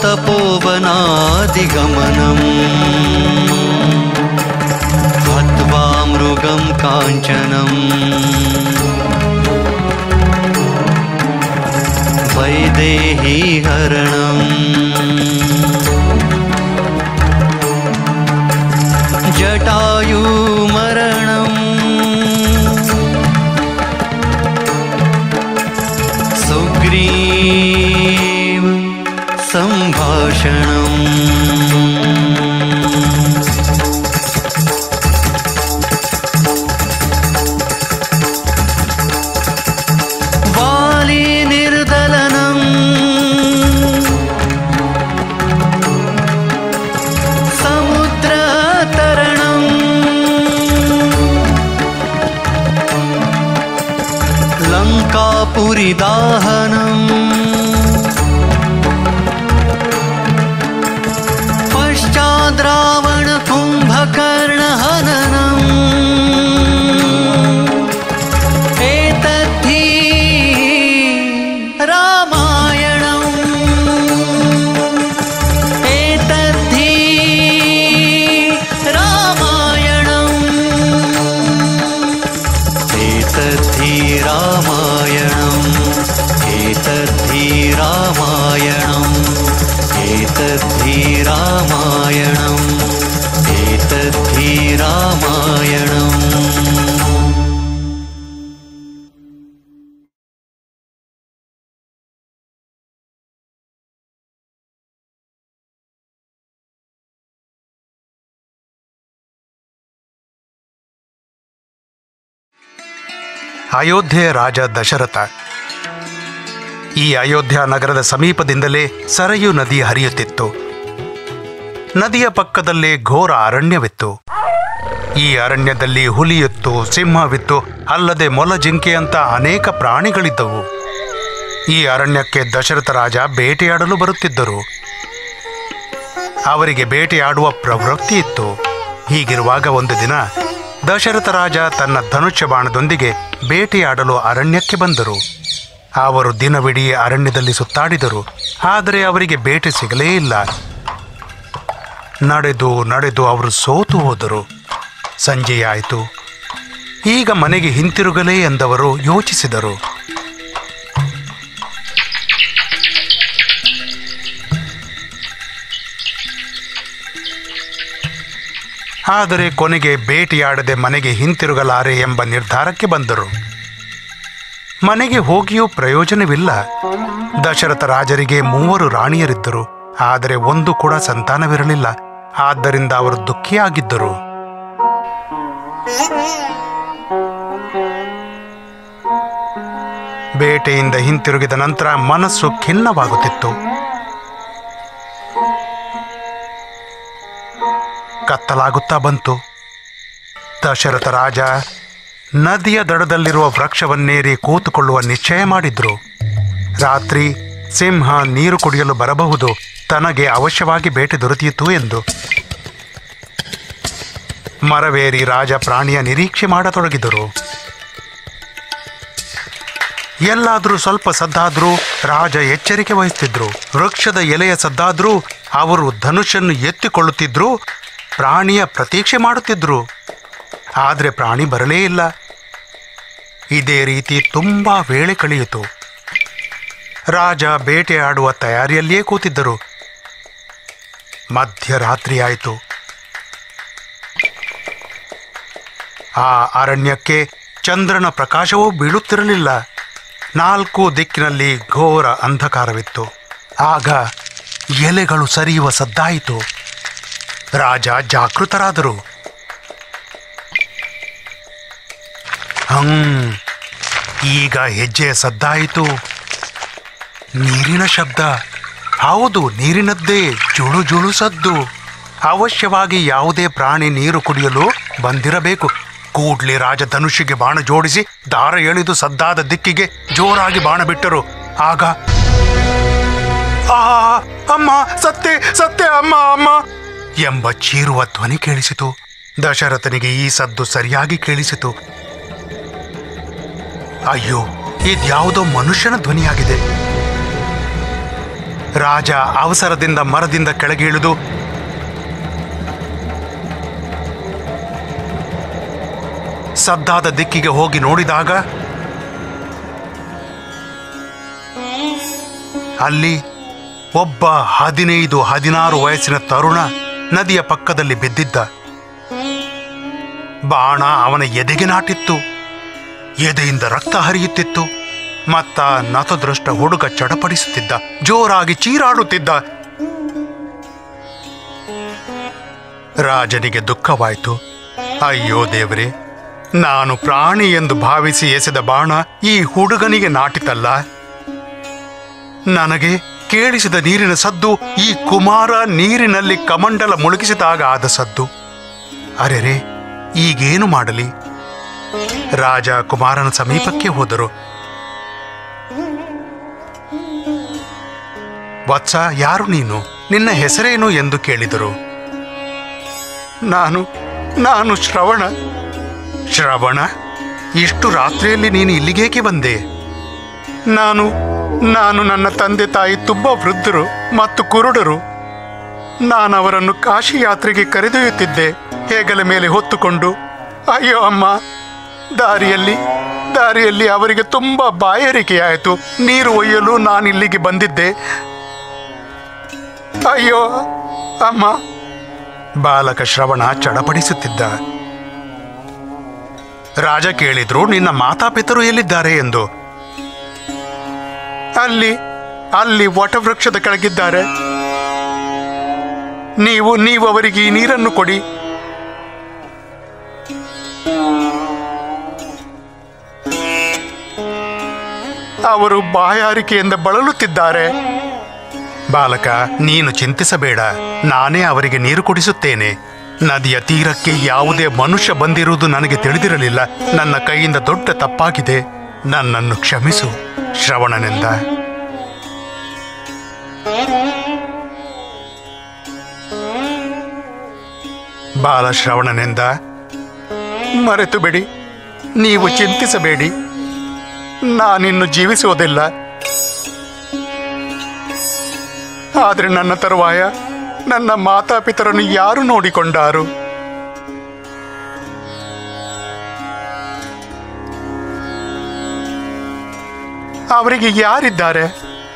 तपोवनादिगमनम् हत्वा मृगं काञ्चनम् वैदेही हरणम् जटायुमरणम् सुग्रीव सम्भाषणम् वाली निर्दलनम् समुद्रतरणम् लङ्कापुरिदाहनम् पश्चाद्रावण कुम्भकर्णहननम् एतद्धि रामायणम् एतद्धि रामायणम् एतद्धि रामायणम् एतद्धि रामायणम् एतद्धि रामायणम् एतद्धि रामायणम् ಅಯೋಧ್ಯೆಯ ರಾಜ ದಶರಥ ಈ ಅಯೋಧ್ಯ ನಗರದ ಸಮೀಪದಿಂದಲೇ ಸರಯು ನದಿ ಹರಿಯುತ್ತಿತ್ತು ನದಿಯ ಪಕ್ಕದಲ್ಲೇ ಘೋರ ಅರಣ್ಯವಿತ್ತು ಈ ಅರಣ್ಯದಲ್ಲಿ ಹುಲಿಯಿತ್ತು ಸಿಂಹವಿತ್ತು ಅಲ್ಲದೆ ಮೊಲ ಜಿಂಕೆಯಂತ ಅನೇಕ ಪ್ರಾಣಿಗಳಿದ್ದವು ಈ ಅರಣ್ಯಕ್ಕೆ ದಶರಥ ರಾಜ ಬೇಟೆಯಾಡಲು ಬರುತ್ತಿದ್ದರು ಅವರಿಗೆ ಬೇಟೆಯಾಡುವ ಪ್ರವೃತ್ತಿ ಇತ್ತು ಹೀಗಿರುವಾಗ ಒಂದು ದಿನ ದಶರಥ ರಾಜ ತನ್ನ ಧನುಷ್ಯ ಬಾಣದೊಂದಿಗೆ ಬೇಟೆಯಾಡಲು ಅರಣ್ಯಕ್ಕೆ ಬಂದರು ಅವರು ದಿನವಿಡೀ ಅರಣ್ಯದಲ್ಲಿ ಸುತ್ತಾಡಿದರು ಆದರೆ ಅವರಿಗೆ ಬೇಟೆ ಸಿಗಲೇ ಇಲ್ಲ ನಡೆದು ನಡೆದು ಅವರು ಸೋತು ಹೋದರು ಸಂಜೆಯಾಯಿತು ಈಗ ಮನೆಗೆ ಹಿಂತಿರುಗಲೇ ಎಂದವರು ಯೋಚಿಸಿದರು ಆದರೆ ಕೊನೆಗೆ ಬೇಟೆಯಾಡದೆ ಮನೆಗೆ ಹಿಂತಿರುಗಲಾರೆ ಎಂಬ ನಿರ್ಧಾರಕ್ಕೆ ಬಂದರು ಮನೆಗೆ ಹೋಗಿಯೂ ಪ್ರಯೋಜನವಿಲ್ಲ ದಶರಥ ರಾಜರಿಗೆ ಮೂವರು ರಾಣಿಯರಿದ್ದರು ಆದರೆ ಒಂದು ಕೂಡ ಸಂತಾನವಿರಲಿಲ್ಲ ಆದ್ದರಿಂದ ಅವರು ದುಃಖಿಯಾಗಿದ್ದರು ಬೇಟೆಯಿಂದ ಹಿಂತಿರುಗಿದ ನಂತರ ಮನಸ್ಸು ಖಿನ್ನವಾಗುತ್ತಿತ್ತು ಕತ್ತಲಾಗುತ್ತಾ ಬಂತು ದಶರಥ ರಾಜ ನದಿಯ ದಡದಲ್ಲಿರುವ ವೃಕ್ಷವನ್ನೇರಿ ಕೂತುಕೊಳ್ಳುವ ನಿಶ್ಚಯ ಮಾಡಿದ್ರು ರಾತ್ರಿ ಸಿಂಹ ನೀರು ಕುಡಿಯಲು ಬರಬಹುದು ತನಗೆ ಅವಶ್ಯವಾಗಿ ಬೇಟೆ ದೊರೆತಿಯಿತು ಎಂದು ಮರವೇರಿ ರಾಜ ಪ್ರಾಣಿಯ ನಿರೀಕ್ಷೆ ಮಾಡತೊಡಗಿದರು ಎಲ್ಲಾದರೂ ಸ್ವಲ್ಪ ಸದ್ದಾದ್ರೂ ರಾಜ ಎಚ್ಚರಿಕೆ ವಹಿಸ್ತಿದ್ರು ವೃಕ್ಷದ ಎಲೆಯ ಸದ್ದಾದ್ರೂ ಅವರು ಧನುಷನ್ನು ಎತ್ತಿಕೊಳ್ಳುತ್ತಿದ್ರು ಪ್ರಾಣಿಯ ಪ್ರತೀಕ್ಷೆ ಮಾಡುತ್ತಿದ್ರು ಆದರೆ ಪ್ರಾಣಿ ಬರಲೇ ಇಲ್ಲ ಇದೇ ರೀತಿ ತುಂಬಾ ವೇಳೆ ಕಳೆಯಿತು ರಾಜ ಬೇಟೆಯಾಡುವ ತಯಾರಿಯಲ್ಲಿಯೇ ಕೂತಿದ್ದರು ಮಧ್ಯರಾತ್ರಿಯಾಯಿತು ಆ ಅರಣ್ಯಕ್ಕೆ ಚಂದ್ರನ ಪ್ರಕಾಶವೂ ಬೀಳುತ್ತಿರಲಿಲ್ಲ ನಾಲ್ಕು ದಿಕ್ಕಿನಲ್ಲಿ ಘೋರ ಅಂಧಕಾರವಿತ್ತು ಆಗ ಎಲೆಗಳು ಸರಿಯುವ ಸದ್ದಾಯಿತು ರಾಜ ಜಾಗೃತರಾದರು ಹಂ ಈಗ ಹೆಜ್ಜೆಯ ಸದ್ದಾಯಿತು ನೀರಿನ ಶಬ್ದ ಹೌದು ನೀರಿನದ್ದೇ ಜುಳು ಜುಳು ಸದ್ದು ಅವಶ್ಯವಾಗಿ ಯಾವುದೇ ಪ್ರಾಣಿ ನೀರು ಕುಡಿಯಲು ಬಂದಿರಬೇಕು ಕೂಡ್ಲೆ ರಾಜ ಧನುಷಿಗೆ ಬಾಣ ಜೋಡಿಸಿ ದಾರ ಎಳೆದು ಸದ್ದಾದ ದಿಕ್ಕಿಗೆ ಜೋರಾಗಿ ಬಾಣ ಬಿಟ್ಟರು ಆಗ ಆ ಅಮ್ಮ ಸತ್ತೆ ಸತ್ತೆ ಅಮ್ಮ ಅಮ್ಮ ಎಂಬ ಚೀರುವ ಧ್ವನಿ ಕೇಳಿಸಿತು ದಶರಥನಿಗೆ ಈ ಸದ್ದು ಸರಿಯಾಗಿ ಕೇಳಿಸಿತು ಅಯ್ಯೋ ಇದ್ಯಾವುದೋ ಮನುಷ್ಯನ ಧ್ವನಿಯಾಗಿದೆ ರಾಜ ಅವಸರದಿಂದ ಮರದಿಂದ ಕೆಳಗೆ ಇಳಿದು ಸದ್ದಾದ ದಿಕ್ಕಿಗೆ ಹೋಗಿ ನೋಡಿದಾಗ ಅಲ್ಲಿ ಒಬ್ಬ ಹದಿನೈದು ಹದಿನಾರು ವಯಸ್ಸಿನ ತರುಣ ನದಿಯ ಪಕ್ಕದಲ್ಲಿ ಬಿದ್ದಿದ್ದ ಬಾಣ ಅವನ ಎದೆಗೆ ನಾಟಿತ್ತು ಎದೆಯಿಂದ ರಕ್ತ ಹರಿಯುತ್ತಿತ್ತು ಮತ್ತ ನತದೃಷ್ಟ ಹುಡುಗ ಚಡಪಡಿಸುತ್ತಿದ್ದ ಜೋರಾಗಿ ಚೀರಾಡುತ್ತಿದ್ದ ರಾಜನಿಗೆ ದುಃಖವಾಯಿತು ಅಯ್ಯೋ ದೇವರೇ ನಾನು ಪ್ರಾಣಿ ಎಂದು ಭಾವಿಸಿ ಎಸೆದ ಬಾಣ ಈ ಹುಡುಗನಿಗೆ ನಾಟಿತಲ್ಲ ನನಗೆ ಕೇಳಿಸಿದ ನೀರಿನ ಸದ್ದು ಈ ಕುಮಾರ ನೀರಿನಲ್ಲಿ ಕಮಂಡಲ ಮುಳುಗಿಸಿದಾಗ ಆದ ಸದ್ದು ಅರೆರೆ ಈಗೇನು ಮಾಡಲಿ ರಾಜ ಕುಮಾರನ ಸಮೀಪಕ್ಕೆ ಹೋದರು ವತ್ಸ ಯಾರು ನೀನು ನಿನ್ನ ಹೆಸರೇನು ಎಂದು ಕೇಳಿದರು ನಾನು ನಾನು ಶ್ರವಣ ಶ್ರವಣ ಇಷ್ಟು ರಾತ್ರಿಯಲ್ಲಿ ನೀನು ಇಲ್ಲಿಗೇಕೆ ಬಂದೆ ನಾನು ನಾನು ನನ್ನ ತಂದೆ ತಾಯಿ ತುಂಬ ವೃದ್ಧರು ಮತ್ತು ಕುರುಡರು ನಾನು ಅವರನ್ನು ಕಾಶಿ ಯಾತ್ರೆಗೆ ಕರೆದೊಯ್ಯುತ್ತಿದ್ದೆ ಹೇಗಲ ಮೇಲೆ ಹೊತ್ತುಕೊಂಡು ಅಯ್ಯೋ ಅಮ್ಮ ದಾರಿಯಲ್ಲಿ ದಾರಿಯಲ್ಲಿ ಅವರಿಗೆ ತುಂಬ ಬಾಯಾರಿಕೆಯಾಯಿತು ನೀರು ಒಯ್ಯಲು ನಾನು ಇಲ್ಲಿಗೆ ಬಂದಿದ್ದೆ ಅಯ್ಯೋ ಅಮ್ಮ ಬಾಲಕ ಶ್ರವಣ ಚಡಪಡಿಸುತ್ತಿದ್ದ ರಾಜ ಕೇಳಿದ್ರು ನಿನ್ನ ಮಾತಾಪಿತರು ಎಲ್ಲಿದ್ದಾರೆ ಎಂದು ಅಲ್ಲಿ ಅಲ್ಲಿ ವಟವೃಕ್ಷದ ಕೆಳಗಿದ್ದಾರೆ ನೀವು ನೀವು ಅವರಿಗೆ ಈ ನೀರನ್ನು ಕೊಡಿ ಅವರು ಬಾಯಾರಿಕೆಯಿಂದ ಬಳಲುತ್ತಿದ್ದಾರೆ ಬಾಲಕ ನೀನು ಚಿಂತಿಸಬೇಡ ನಾನೇ ಅವರಿಗೆ ನೀರು ಕುಡಿಸುತ್ತೇನೆ ನದಿಯ ತೀರಕ್ಕೆ ಯಾವುದೇ ಮನುಷ್ಯ ಬಂದಿರುವುದು ನನಗೆ ತಿಳಿದಿರಲಿಲ್ಲ ನನ್ನ ಕೈಯಿಂದ ದೊಡ್ಡ ತಪ್ಪಾಗಿದೆ ನನ್ನನ್ನು ಕ್ಷಮಿಸು ಶ್ರವಣನೆಂದ ಬಾಲಶ್ರವಣನೆಂದ ಮರೆತು ಬಿಡಿ ನೀವು ಚಿಂತಿಸಬೇಡಿ ನಾನಿನ್ನು ಜೀವಿಸುವುದಿಲ್ಲ ಆದರೆ ನನ್ನ ತರುವಾಯ ನನ್ನ ಮಾತಾಪಿತರನ್ನು ಯಾರು ನೋಡಿಕೊಂಡಾರು ಅವರಿಗೆ ಯಾರಿದ್ದಾರೆ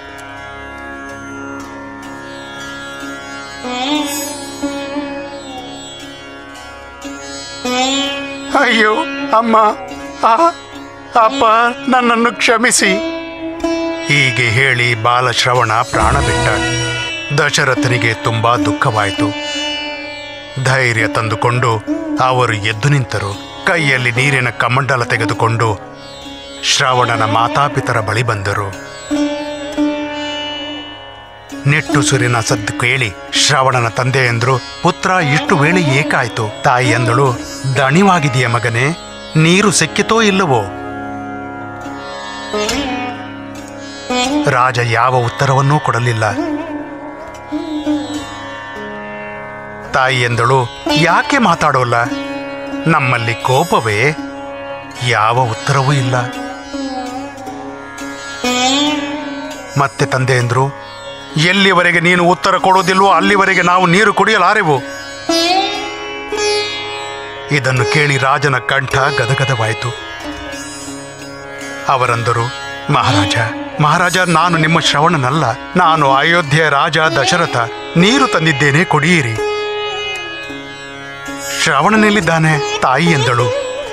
ಅಯ್ಯೋ ಅಮ್ಮ ಆ ಅಪ್ಪ ನನ್ನನ್ನು ಕ್ಷಮಿಸಿ ಹೀಗೆ ಹೇಳಿ ಬಾಲಶ್ರವಣ ಪ್ರಾಣ ಬಿಟ್ಟ ದಶರಥನಿಗೆ ತುಂಬಾ ದುಃಖವಾಯಿತು ಧೈರ್ಯ ತಂದುಕೊಂಡು ಅವರು ಎದ್ದು ನಿಂತರು ಕೈಯಲ್ಲಿ ನೀರಿನ ಕಮಂಡಲ ತೆಗೆದುಕೊಂಡು ಶ್ರವಣನ ಮಾತಾಪಿತರ ಬಳಿ ಬಂದರು ನಿಟ್ಟುಸುರಿನ ಸದ್ದು ಕೇಳಿ ಶ್ರವಣನ ತಂದೆ ಎಂದ್ರು ಪುತ್ರ ಇಷ್ಟು ವೇಳೆ ಏಕಾಯ್ತು ತಾಯಿ ಎಂದಳು ದಣಿವಾಗಿದೆಯ ಮಗನೇ ನೀರು ಸಿಕ್ಕಿತೋ ಇಲ್ಲವೋ ರಾಜ ಯಾವ ಉತ್ತರವನ್ನೂ ಕೊಡಲಿಲ್ಲ ತಾಯಿ ಎಂದಳು ಯಾಕೆ ಮಾತಾಡೋಲ್ಲ ನಮ್ಮಲ್ಲಿ ಕೋಪವೇ ಯಾವ ಉತ್ತರವೂ ಇಲ್ಲ ಮತ್ತೆ ತಂದೆ ಎಂದ್ರು ಎಲ್ಲಿವರೆಗೆ ನೀನು ಉತ್ತರ ಕೊಡೋದಿಲ್ವೋ ಅಲ್ಲಿವರೆಗೆ ನಾವು ನೀರು ಕುಡಿಯಲಾರೆವು ಇದನ್ನು ಕೇಳಿ ರಾಜನ ಕಂಠ ಗದಗದವಾಯಿತು ಅವರಂದರು ಮಹಾರಾಜ ಮಹಾರಾಜ ನಾನು ನಿಮ್ಮ ಶ್ರವಣನಲ್ಲ ನಾನು ಅಯೋಧ್ಯೆ ರಾಜ ದಶರಥ ನೀರು ತಂದಿದ್ದೇನೆ ಕುಡಿಯಿರಿ ಶ್ರವಣನೆಲ್ಲಿದ್ದಾನೆ ತಾಯಿ ಎಂದಳು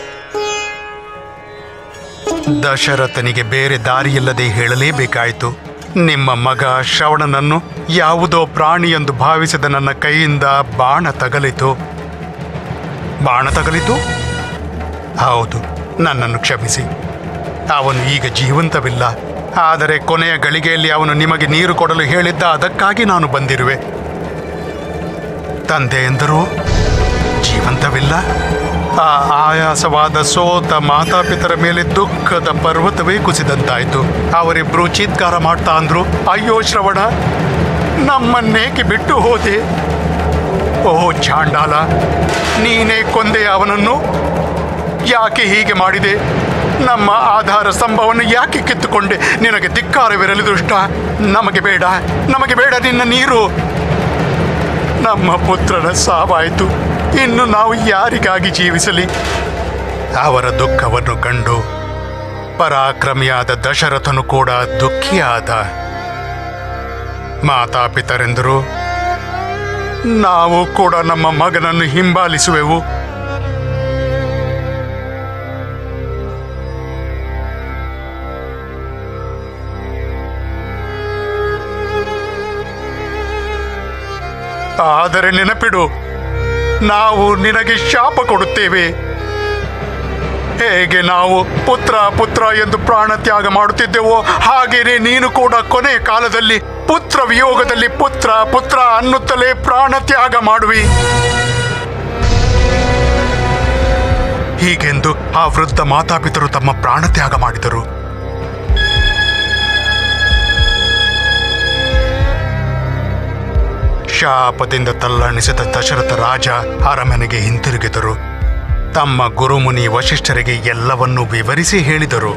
ದಶರಥನಿಗೆ ಬೇರೆ ದಾರಿಯಿಲ್ಲದೆ ಹೇಳಲೇಬೇಕಾಯಿತು ನಿಮ್ಮ ಮಗ ಶ್ರವಣನನ್ನು ಯಾವುದೋ ಪ್ರಾಣಿ ಎಂದು ಭಾವಿಸಿದ ನನ್ನ ಕೈಯಿಂದ ಬಾಣ ತಗಲಿತು ಬಾಣ ತಗಲಿತು ಹೌದು ನನ್ನನ್ನು ಕ್ಷಮಿಸಿ ಅವನು ಈಗ ಜೀವಂತವಿಲ್ಲ ಆದರೆ ಕೊನೆಯ ಗಳಿಗೆಯಲ್ಲಿ ಅವನು ನಿಮಗೆ ನೀರು ಕೊಡಲು ಹೇಳಿದ್ದ ಅದಕ್ಕಾಗಿ ನಾನು ಬಂದಿರುವೆ ತಂದೆ ಎಂದರು ಜೀವಂತವಿಲ್ಲ ಆ ಆಯಾಸವಾದ ಸೋತ ಮಾತಾಪಿತರ ಮೇಲೆ ದುಃಖದ ಪರ್ವತವೇ ಕುಸಿದಂತಾಯ್ತು ಅವರಿಬ್ರು ಚೀತ್ಕಾರ ಮಾಡ್ತಾ ಅಂದ್ರು ಅಯ್ಯೋ ಶ್ರವಣ ನಮ್ಮನ್ನೇಕೆ ಬಿಟ್ಟು ಹೋದೆ ಓ ಚಾಂಡಾಲ ನೀನೇ ಕೊಂದೆ ಅವನನ್ನು ಯಾಕೆ ಹೀಗೆ ಮಾಡಿದೆ ನಮ್ಮ ಆಧಾರ ಸ್ತಂಭವನ್ನು ಯಾಕೆ ಕಿತ್ತುಕೊಂಡೆ ನಿನಗೆ ಧಿಕ್ಕಾರವಿರಲಿ ದುಷ್ಟ ನಮಗೆ ಬೇಡ ನಮಗೆ ಬೇಡ ನಿನ್ನ ನೀರು ನಮ್ಮ ಪುತ್ರನ ಸಾವಾಯಿತು ಇನ್ನು ನಾವು ಯಾರಿಗಾಗಿ ಜೀವಿಸಲಿ ಅವರ ದುಃಖವನ್ನು ಕಂಡು ಪರಾಕ್ರಮಿಯಾದ ದಶರಥನು ಕೂಡ ದುಃಖಿಯಾದ ಮಾತಾಪಿತರೆಂದರು ನಾವು ಕೂಡ ನಮ್ಮ ಮಗನನ್ನು ಹಿಂಬಾಲಿಸುವೆವು ಆದರೆ ನೆನಪಿಡು ನಾವು ನಿನಗೆ ಶಾಪ ಕೊಡುತ್ತೇವೆ ಹೇಗೆ ನಾವು ಪುತ್ರ ಪುತ್ರ ಎಂದು ಪ್ರಾಣ ತ್ಯಾಗ ಮಾಡುತ್ತಿದ್ದೆವೋ ಹಾಗೇನೆ ನೀನು ಕೂಡ ಕೊನೆ ಕಾಲದಲ್ಲಿ ಪುತ್ರ ವಿಯೋಗದಲ್ಲಿ ಪುತ್ರ ಪುತ್ರ ಅನ್ನುತ್ತಲೇ ಪ್ರಾಣ ತ್ಯಾಗ ಮಾಡುವಿ ಹೀಗೆಂದು ಆ ವೃದ್ಧ ಮಾತಾಪಿತರು ತಮ್ಮ ಪ್ರಾಣ ತ್ಯಾಗ ಮಾಡಿದರು ಶಾಪದಿಂದ ತಲ್ಲಣಿಸಿದ ದಶರಥ ರಾಜ ಅರಮನೆಗೆ ಹಿಂತಿರುಗಿದರು ತಮ್ಮ ಗುರುಮುನಿ ವಶಿಷ್ಠರಿಗೆ ಎಲ್ಲವನ್ನೂ ವಿವರಿಸಿ ಹೇಳಿದರು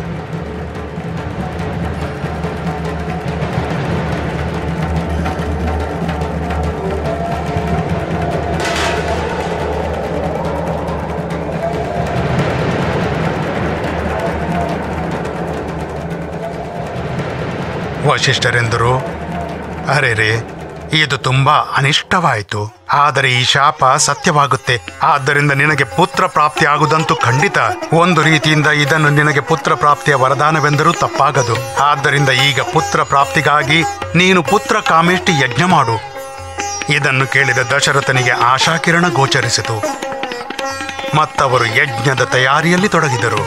ವಶಿಷ್ಠರೆಂದರು ಅರೆ ರೇ ಇದು ತುಂಬಾ ಅನಿಷ್ಟವಾಯಿತು ಆದರೆ ಈ ಶಾಪ ಸತ್ಯವಾಗುತ್ತೆ ಆದ್ದರಿಂದ ನಿನಗೆ ಪುತ್ರ ಪ್ರಾಪ್ತಿ ಆಗುದಂತೂ ಖಂಡಿತ ಒಂದು ರೀತಿಯಿಂದ ಇದನ್ನು ನಿನಗೆ ಪುತ್ರ ಪ್ರಾಪ್ತಿಯ ವರದಾನವೆಂದರೂ ತಪ್ಪಾಗದು ಆದ್ದರಿಂದ ಈಗ ಪುತ್ರ ಪ್ರಾಪ್ತಿಗಾಗಿ ನೀನು ಪುತ್ರ ಕಾಮೇಷ್ಟಿ ಯಜ್ಞ ಮಾಡು ಇದನ್ನು ಕೇಳಿದ ದಶರಥನಿಗೆ ಆಶಾಕಿರಣ ಗೋಚರಿಸಿತು ಮತ್ತವರು ಯಜ್ಞದ ತಯಾರಿಯಲ್ಲಿ ತೊಡಗಿದರು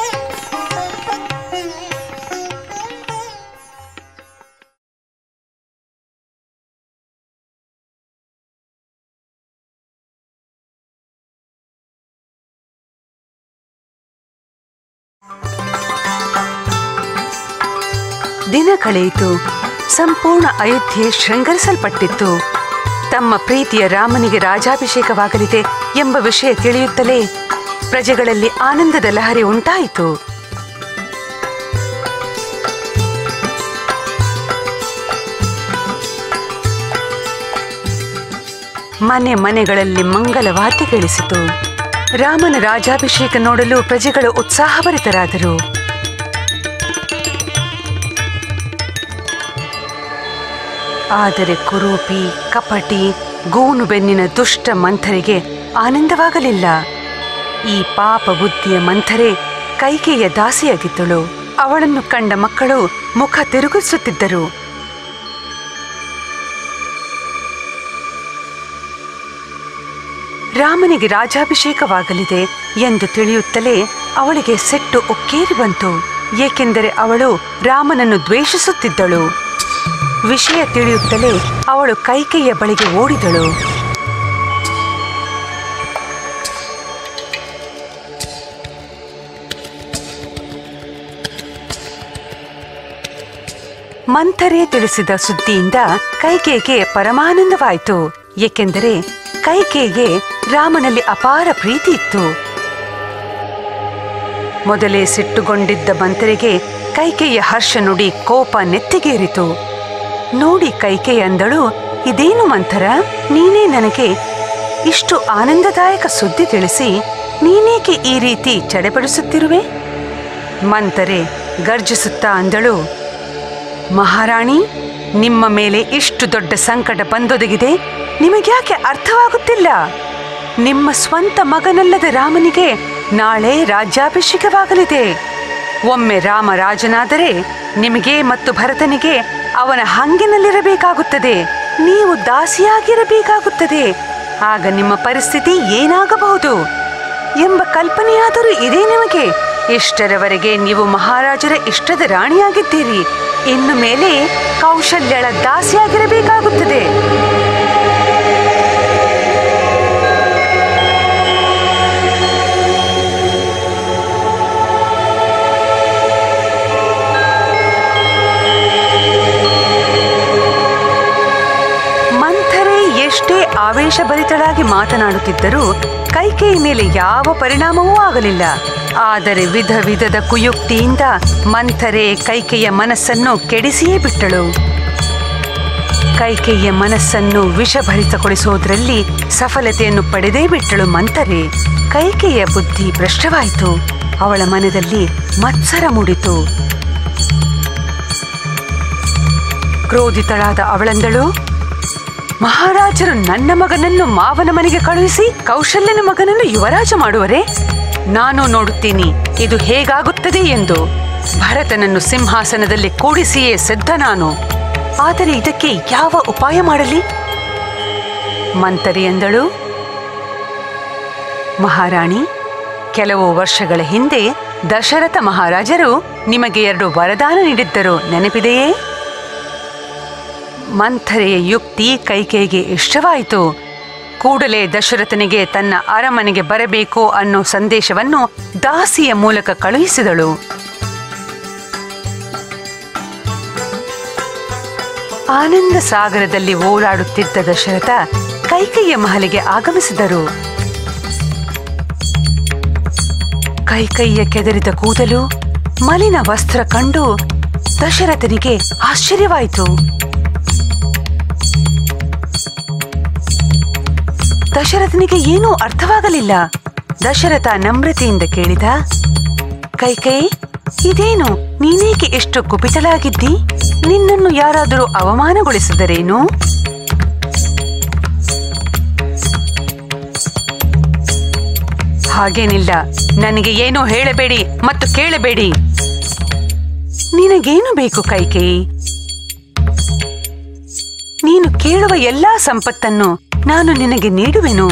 ದಿನ ಕಳೆಯಿತು ಸಂಪೂರ್ಣ ಅಯೋಧ್ಯೆ ಶೃಂಗರಿಸಲ್ಪಟ್ಟಿತ್ತು ತಮ್ಮ ಪ್ರೀತಿಯ ರಾಮನಿಗೆ ರಾಜಾಭಿಷೇಕವಾಗಲಿದೆ ಎಂಬ ವಿಷಯ ತಿಳಿಯುತ್ತಲೇ ಪ್ರಜೆಗಳಲ್ಲಿ ಆನಂದದ ಲಹರಿ ಉಂಟಾಯಿತು ಮನೆ ಮನೆಗಳಲ್ಲಿ ಮಂಗಲವಾದ್ಯ ಕೇಳಿಸಿತು ರಾಮನ ರಾಜಾಭಿಷೇಕ ನೋಡಲು ಪ್ರಜೆಗಳು ಉತ್ಸಾಹಭರಿತರಾದರು ಆದರೆ ಕುರೂಪಿ ಕಪಟಿ ಗೂನು ಬೆನ್ನಿನ ದುಷ್ಟ ಮಂಥರಿಗೆ ಆನಂದವಾಗಲಿಲ್ಲ ಈ ಪಾಪ ಬುದ್ಧಿಯ ಮಂಥರೆ ಕೈಕೆಯ ದಾಸಿಯಾಗಿದ್ದಳು ಅವಳನ್ನು ಕಂಡ ಮಕ್ಕಳು ಮುಖ ತಿರುಗಿಸುತ್ತಿದ್ದರು ರಾಮನಿಗೆ ರಾಜಾಭಿಷೇಕವಾಗಲಿದೆ ಎಂದು ತಿಳಿಯುತ್ತಲೇ ಅವಳಿಗೆ ಸೆಟ್ಟು ಉಕ್ಕೇರಿ ಬಂತು ಏಕೆಂದರೆ ಅವಳು ರಾಮನನ್ನು ದ್ವೇಷಿಸುತ್ತಿದ್ದಳು ವಿಷಯ ತಿಳಿಯುತ್ತಲೇ ಅವಳು ಕೈಕೆಯ ಬಳಿಗೆ ಓಡಿದಳು ಮಂಥರೆ ತಿಳಿಸಿದ ಸುದ್ದಿಯಿಂದ ಕೈಕೇಗೆ ಪರಮಾನಂದವಾಯಿತು ಏಕೆಂದರೆ ಕೈಕೇಗೆ ರಾಮನಲ್ಲಿ ಅಪಾರ ಪ್ರೀತಿ ಇತ್ತು ಮೊದಲೇ ಸಿಟ್ಟುಗೊಂಡಿದ್ದ ಮಂಥರಿಗೆ ಕೈಕೆಯ ಹರ್ಷ ನುಡಿ ಕೋಪ ನೆತ್ತಿಗೇರಿತು ನೋಡಿ ಕೈಕೆ ಅಂದಳು ಇದೇನು ಮಂಥರ ನೀನೇ ನನಗೆ ಇಷ್ಟು ಆನಂದದಾಯಕ ಸುದ್ದಿ ತಿಳಿಸಿ ನೀನೇಕೆ ಈ ರೀತಿ ಚಡೆಪಡಿಸುತ್ತಿರುವೆ ಮಂಥರೆ ಗರ್ಜಿಸುತ್ತಾ ಅಂದಳು ಮಹಾರಾಣಿ ನಿಮ್ಮ ಮೇಲೆ ಇಷ್ಟು ದೊಡ್ಡ ಸಂಕಟ ಬಂದೊದಗಿದೆ ನಿಮಗ್ಯಾಕೆ ಅರ್ಥವಾಗುತ್ತಿಲ್ಲ ನಿಮ್ಮ ಸ್ವಂತ ಮಗನಲ್ಲದ ರಾಮನಿಗೆ ನಾಳೆ ರಾಜ್ಯಾಭಿಷೇಕವಾಗಲಿದೆ ಒಮ್ಮೆ ರಾಮ ರಾಜನಾದರೆ ನಿಮಗೆ ಮತ್ತು ಭರತನಿಗೆ ಅವನ ಹಂಗಿನಲ್ಲಿರಬೇಕಾಗುತ್ತದೆ ನೀವು ದಾಸಿಯಾಗಿರಬೇಕಾಗುತ್ತದೆ ಆಗ ನಿಮ್ಮ ಪರಿಸ್ಥಿತಿ ಏನಾಗಬಹುದು ಎಂಬ ಕಲ್ಪನೆಯಾದರೂ ಇದೆ ನಿಮಗೆ ಇಷ್ಟರವರೆಗೆ ನೀವು ಮಹಾರಾಜರ ಇಷ್ಟದ ರಾಣಿಯಾಗಿದ್ದೀರಿ ಇನ್ನು ಮೇಲೆ ಕೌಶಲ್ಯಳ ದಾಸಿಯಾಗಿರಬೇಕಾಗುತ್ತದೆ ಮಂಥರೆ ಎಷ್ಟೇ ಆವೇಶಭರಿತಳಾಗಿ ಮಾತನಾಡುತ್ತಿದ್ದರೂ ಕೈಕೇಯಿ ಮೇಲೆ ಯಾವ ಪರಿಣಾಮವೂ ಆಗಲಿಲ್ಲ ಆದರೆ ವಿಧ ವಿಧದ ಕುಯುಕ್ತಿಯಿಂದ ಮಂಥರೆ ಕೈಕೆಯ ಮನಸ್ಸನ್ನು ಕೆಡಿಸಿಯೇ ಬಿಟ್ಟಳು ಕೈಕೆಯ ಮನಸ್ಸನ್ನು ವಿಷಭರಿತಗೊಳಿಸೋದ್ರಲ್ಲಿ ಸಫಲತೆಯನ್ನು ಪಡೆದೇ ಬಿಟ್ಟಳು ಮಂಥರೆ ಕೈಕೆಯ ಬುದ್ಧಿ ಭ್ರಷ್ಟವಾಯಿತು ಅವಳ ಮನದಲ್ಲಿ ಮತ್ಸರ ಮೂಡಿತು ಕ್ರೋಧಿತಳಾದ ಅವಳಂದಳು ಮಹಾರಾಜರು ನನ್ನ ಮಗನನ್ನು ಮಾವನ ಮನೆಗೆ ಕಳುಹಿಸಿ ಕೌಶಲ್ಯನ ಮಗನನ್ನು ಯುವರಾಜ ಮಾಡುವರೆ ನಾನು ನೋಡುತ್ತೀನಿ ಇದು ಹೇಗಾಗುತ್ತದೆ ಎಂದು ಭರತನನ್ನು ಸಿಂಹಾಸನದಲ್ಲಿ ಕೂಡಿಸಿಯೇ ಸಿದ್ಧ ನಾನು ಆದರೆ ಇದಕ್ಕೆ ಯಾವ ಉಪಾಯ ಮಾಡಲಿ ಮಂತರಿ ಎಂದಳು ಮಹಾರಾಣಿ ಕೆಲವು ವರ್ಷಗಳ ಹಿಂದೆ ದಶರಥ ಮಹಾರಾಜರು ನಿಮಗೆ ಎರಡು ವರದಾನ ನೀಡಿದ್ದರು ನೆನಪಿದೆಯೇ ಮಂಥರೆಯ ಯುಕ್ತಿ ಕೈಕೇಯಿಗೆ ಇಷ್ಟವಾಯಿತು ಕೂಡಲೇ ದಶರಥನಿಗೆ ತನ್ನ ಅರಮನೆಗೆ ಬರಬೇಕು ಅನ್ನೋ ಸಂದೇಶವನ್ನು ದಾಸಿಯ ಮೂಲಕ ಕಳುಹಿಸಿದಳು ಆನಂದ ಸಾಗರದಲ್ಲಿ ಓಡಾಡುತ್ತಿದ್ದ ದಶರಥ ಕೈಕೈಯ ಮಹಲಿಗೆ ಆಗಮಿಸಿದರು ಕೈಕೈಯ ಕೆದರಿದ ಕೂದಲು ಮಲಿನ ವಸ್ತ್ರ ಕಂಡು ದಶರಥನಿಗೆ ಆಶ್ಚರ್ಯವಾಯಿತು ದಶರಥನಿಗೆ ಏನೂ ಅರ್ಥವಾಗಲಿಲ್ಲ ದಶರಥ ನಮ್ರತೆಯಿಂದ ಕೇಳಿದ ಕೈಕೈ ಇದೇನು ನೀನೇಕೆ ಎಷ್ಟು ಕುಪಿತಳಾಗಿದ್ದಿ ನಿನ್ನನ್ನು ಯಾರಾದರೂ ಅವಮಾನಗೊಳಿಸಿದರೇನು ಹಾಗೇನಿಲ್ಲ ನನಗೆ ಏನೂ ಹೇಳಬೇಡಿ ಮತ್ತು ಕೇಳಬೇಡಿ ನಿನಗೇನು ಬೇಕು ಕೈಕೇಯಿ ನೀನು ಕೇಳುವ ಎಲ್ಲಾ ಸಂಪತ್ತನ್ನು ನಾನು ನಿನಗೆ ನೀಡುವೆನು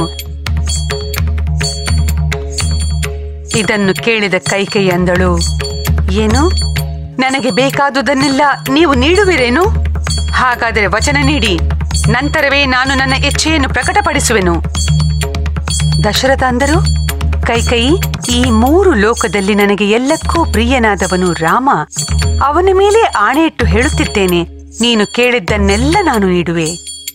ಇದನ್ನು ಕೇಳಿದ ಕೈಕೈ ಅಂದಳು ಏನು ನನಗೆ ಬೇಕಾದುದನ್ನೆಲ್ಲ ನೀವು ನೀಡುವಿರೇನು ಹಾಗಾದರೆ ವಚನ ನೀಡಿ ನಂತರವೇ ನಾನು ನನ್ನ ಇಚ್ಛೆಯನ್ನು ಪ್ರಕಟಪಡಿಸುವೆನು ದಶರಥ ಅಂದರು ಕೈಕೈ ಈ ಮೂರು ಲೋಕದಲ್ಲಿ ನನಗೆ ಎಲ್ಲಕ್ಕೂ ಪ್ರಿಯನಾದವನು ರಾಮ ಅವನ ಮೇಲೆ ಆಣೆ ಇಟ್ಟು ಹೇಳುತ್ತಿದ್ದೇನೆ ನೀನು ಕೇಳಿದ್ದನ್ನೆಲ್ಲ ನಾನು ನೀಡುವೆ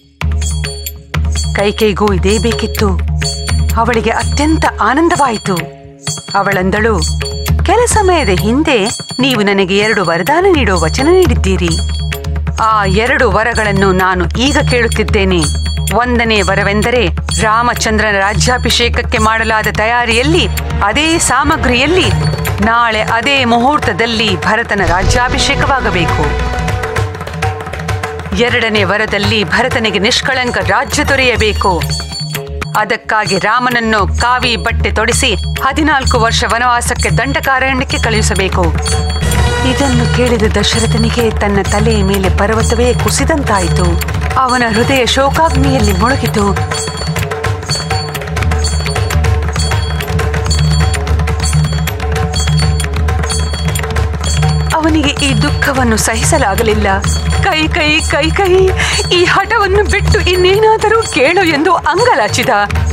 ಕೈಕೈಗೂ ಇದೇ ಬೇಕಿತ್ತು ಅವಳಿಗೆ ಅತ್ಯಂತ ಆನಂದವಾಯಿತು ಅವಳಂದಳು ಕೆಲ ಸಮಯದ ಹಿಂದೆ ನೀವು ನನಗೆ ಎರಡು ವರದಾನ ನೀಡುವ ವಚನ ನೀಡಿದ್ದೀರಿ ಆ ಎರಡು ವರಗಳನ್ನು ನಾನು ಈಗ ಕೇಳುತ್ತಿದ್ದೇನೆ ಒಂದನೇ ವರವೆಂದರೆ ರಾಮಚಂದ್ರನ ರಾಜ್ಯಾಭಿಷೇಕಕ್ಕೆ ಮಾಡಲಾದ ತಯಾರಿಯಲ್ಲಿ ಅದೇ ಸಾಮಗ್ರಿಯಲ್ಲಿ ನಾಳೆ ಅದೇ ಮುಹೂರ್ತದಲ್ಲಿ ಭರತನ ರಾಜ್ಯಾಭಿಷೇಕವಾಗಬೇಕು ಎರಡನೇ ವರದಲ್ಲಿ ಭರತನಿಗೆ ನಿಷ್ಕಳಂಕ ರಾಜ್ಯ ದೊರೆಯಬೇಕು ಅದಕ್ಕಾಗಿ ರಾಮನನ್ನು ಕಾವಿ ಬಟ್ಟೆ ತೊಡಿಸಿ ಹದಿನಾಲ್ಕು ವರ್ಷ ವನವಾಸಕ್ಕೆ ದಂಡಕಾರಣ್ಯಕ್ಕೆ ಕಳುಹಿಸಬೇಕು ಇದನ್ನು ಕೇಳಿದ ದಶರಥನಿಗೆ ತನ್ನ ತಲೆಯ ಮೇಲೆ ಪರ್ವತವೇ ಕುಸಿದಂತಾಯಿತು ಅವನ ಹೃದಯ ಶೋಕಾಗ್ನಿಯಲ್ಲಿ ಮುಳುಗಿತು ಅವನಿಗೆ ಈ ದುಃಖವನ್ನು ಸಹಿಸಲಾಗಲಿಲ್ಲ ಕೈ ಕೈ ಕೈ ಕೈ ಈ ಹಠವನ್ನು ಬಿಟ್ಟು ಇನ್ನೇನಾದರೂ ಕೇಳು ಎಂದು ಅಂಗಲಾಚಿದ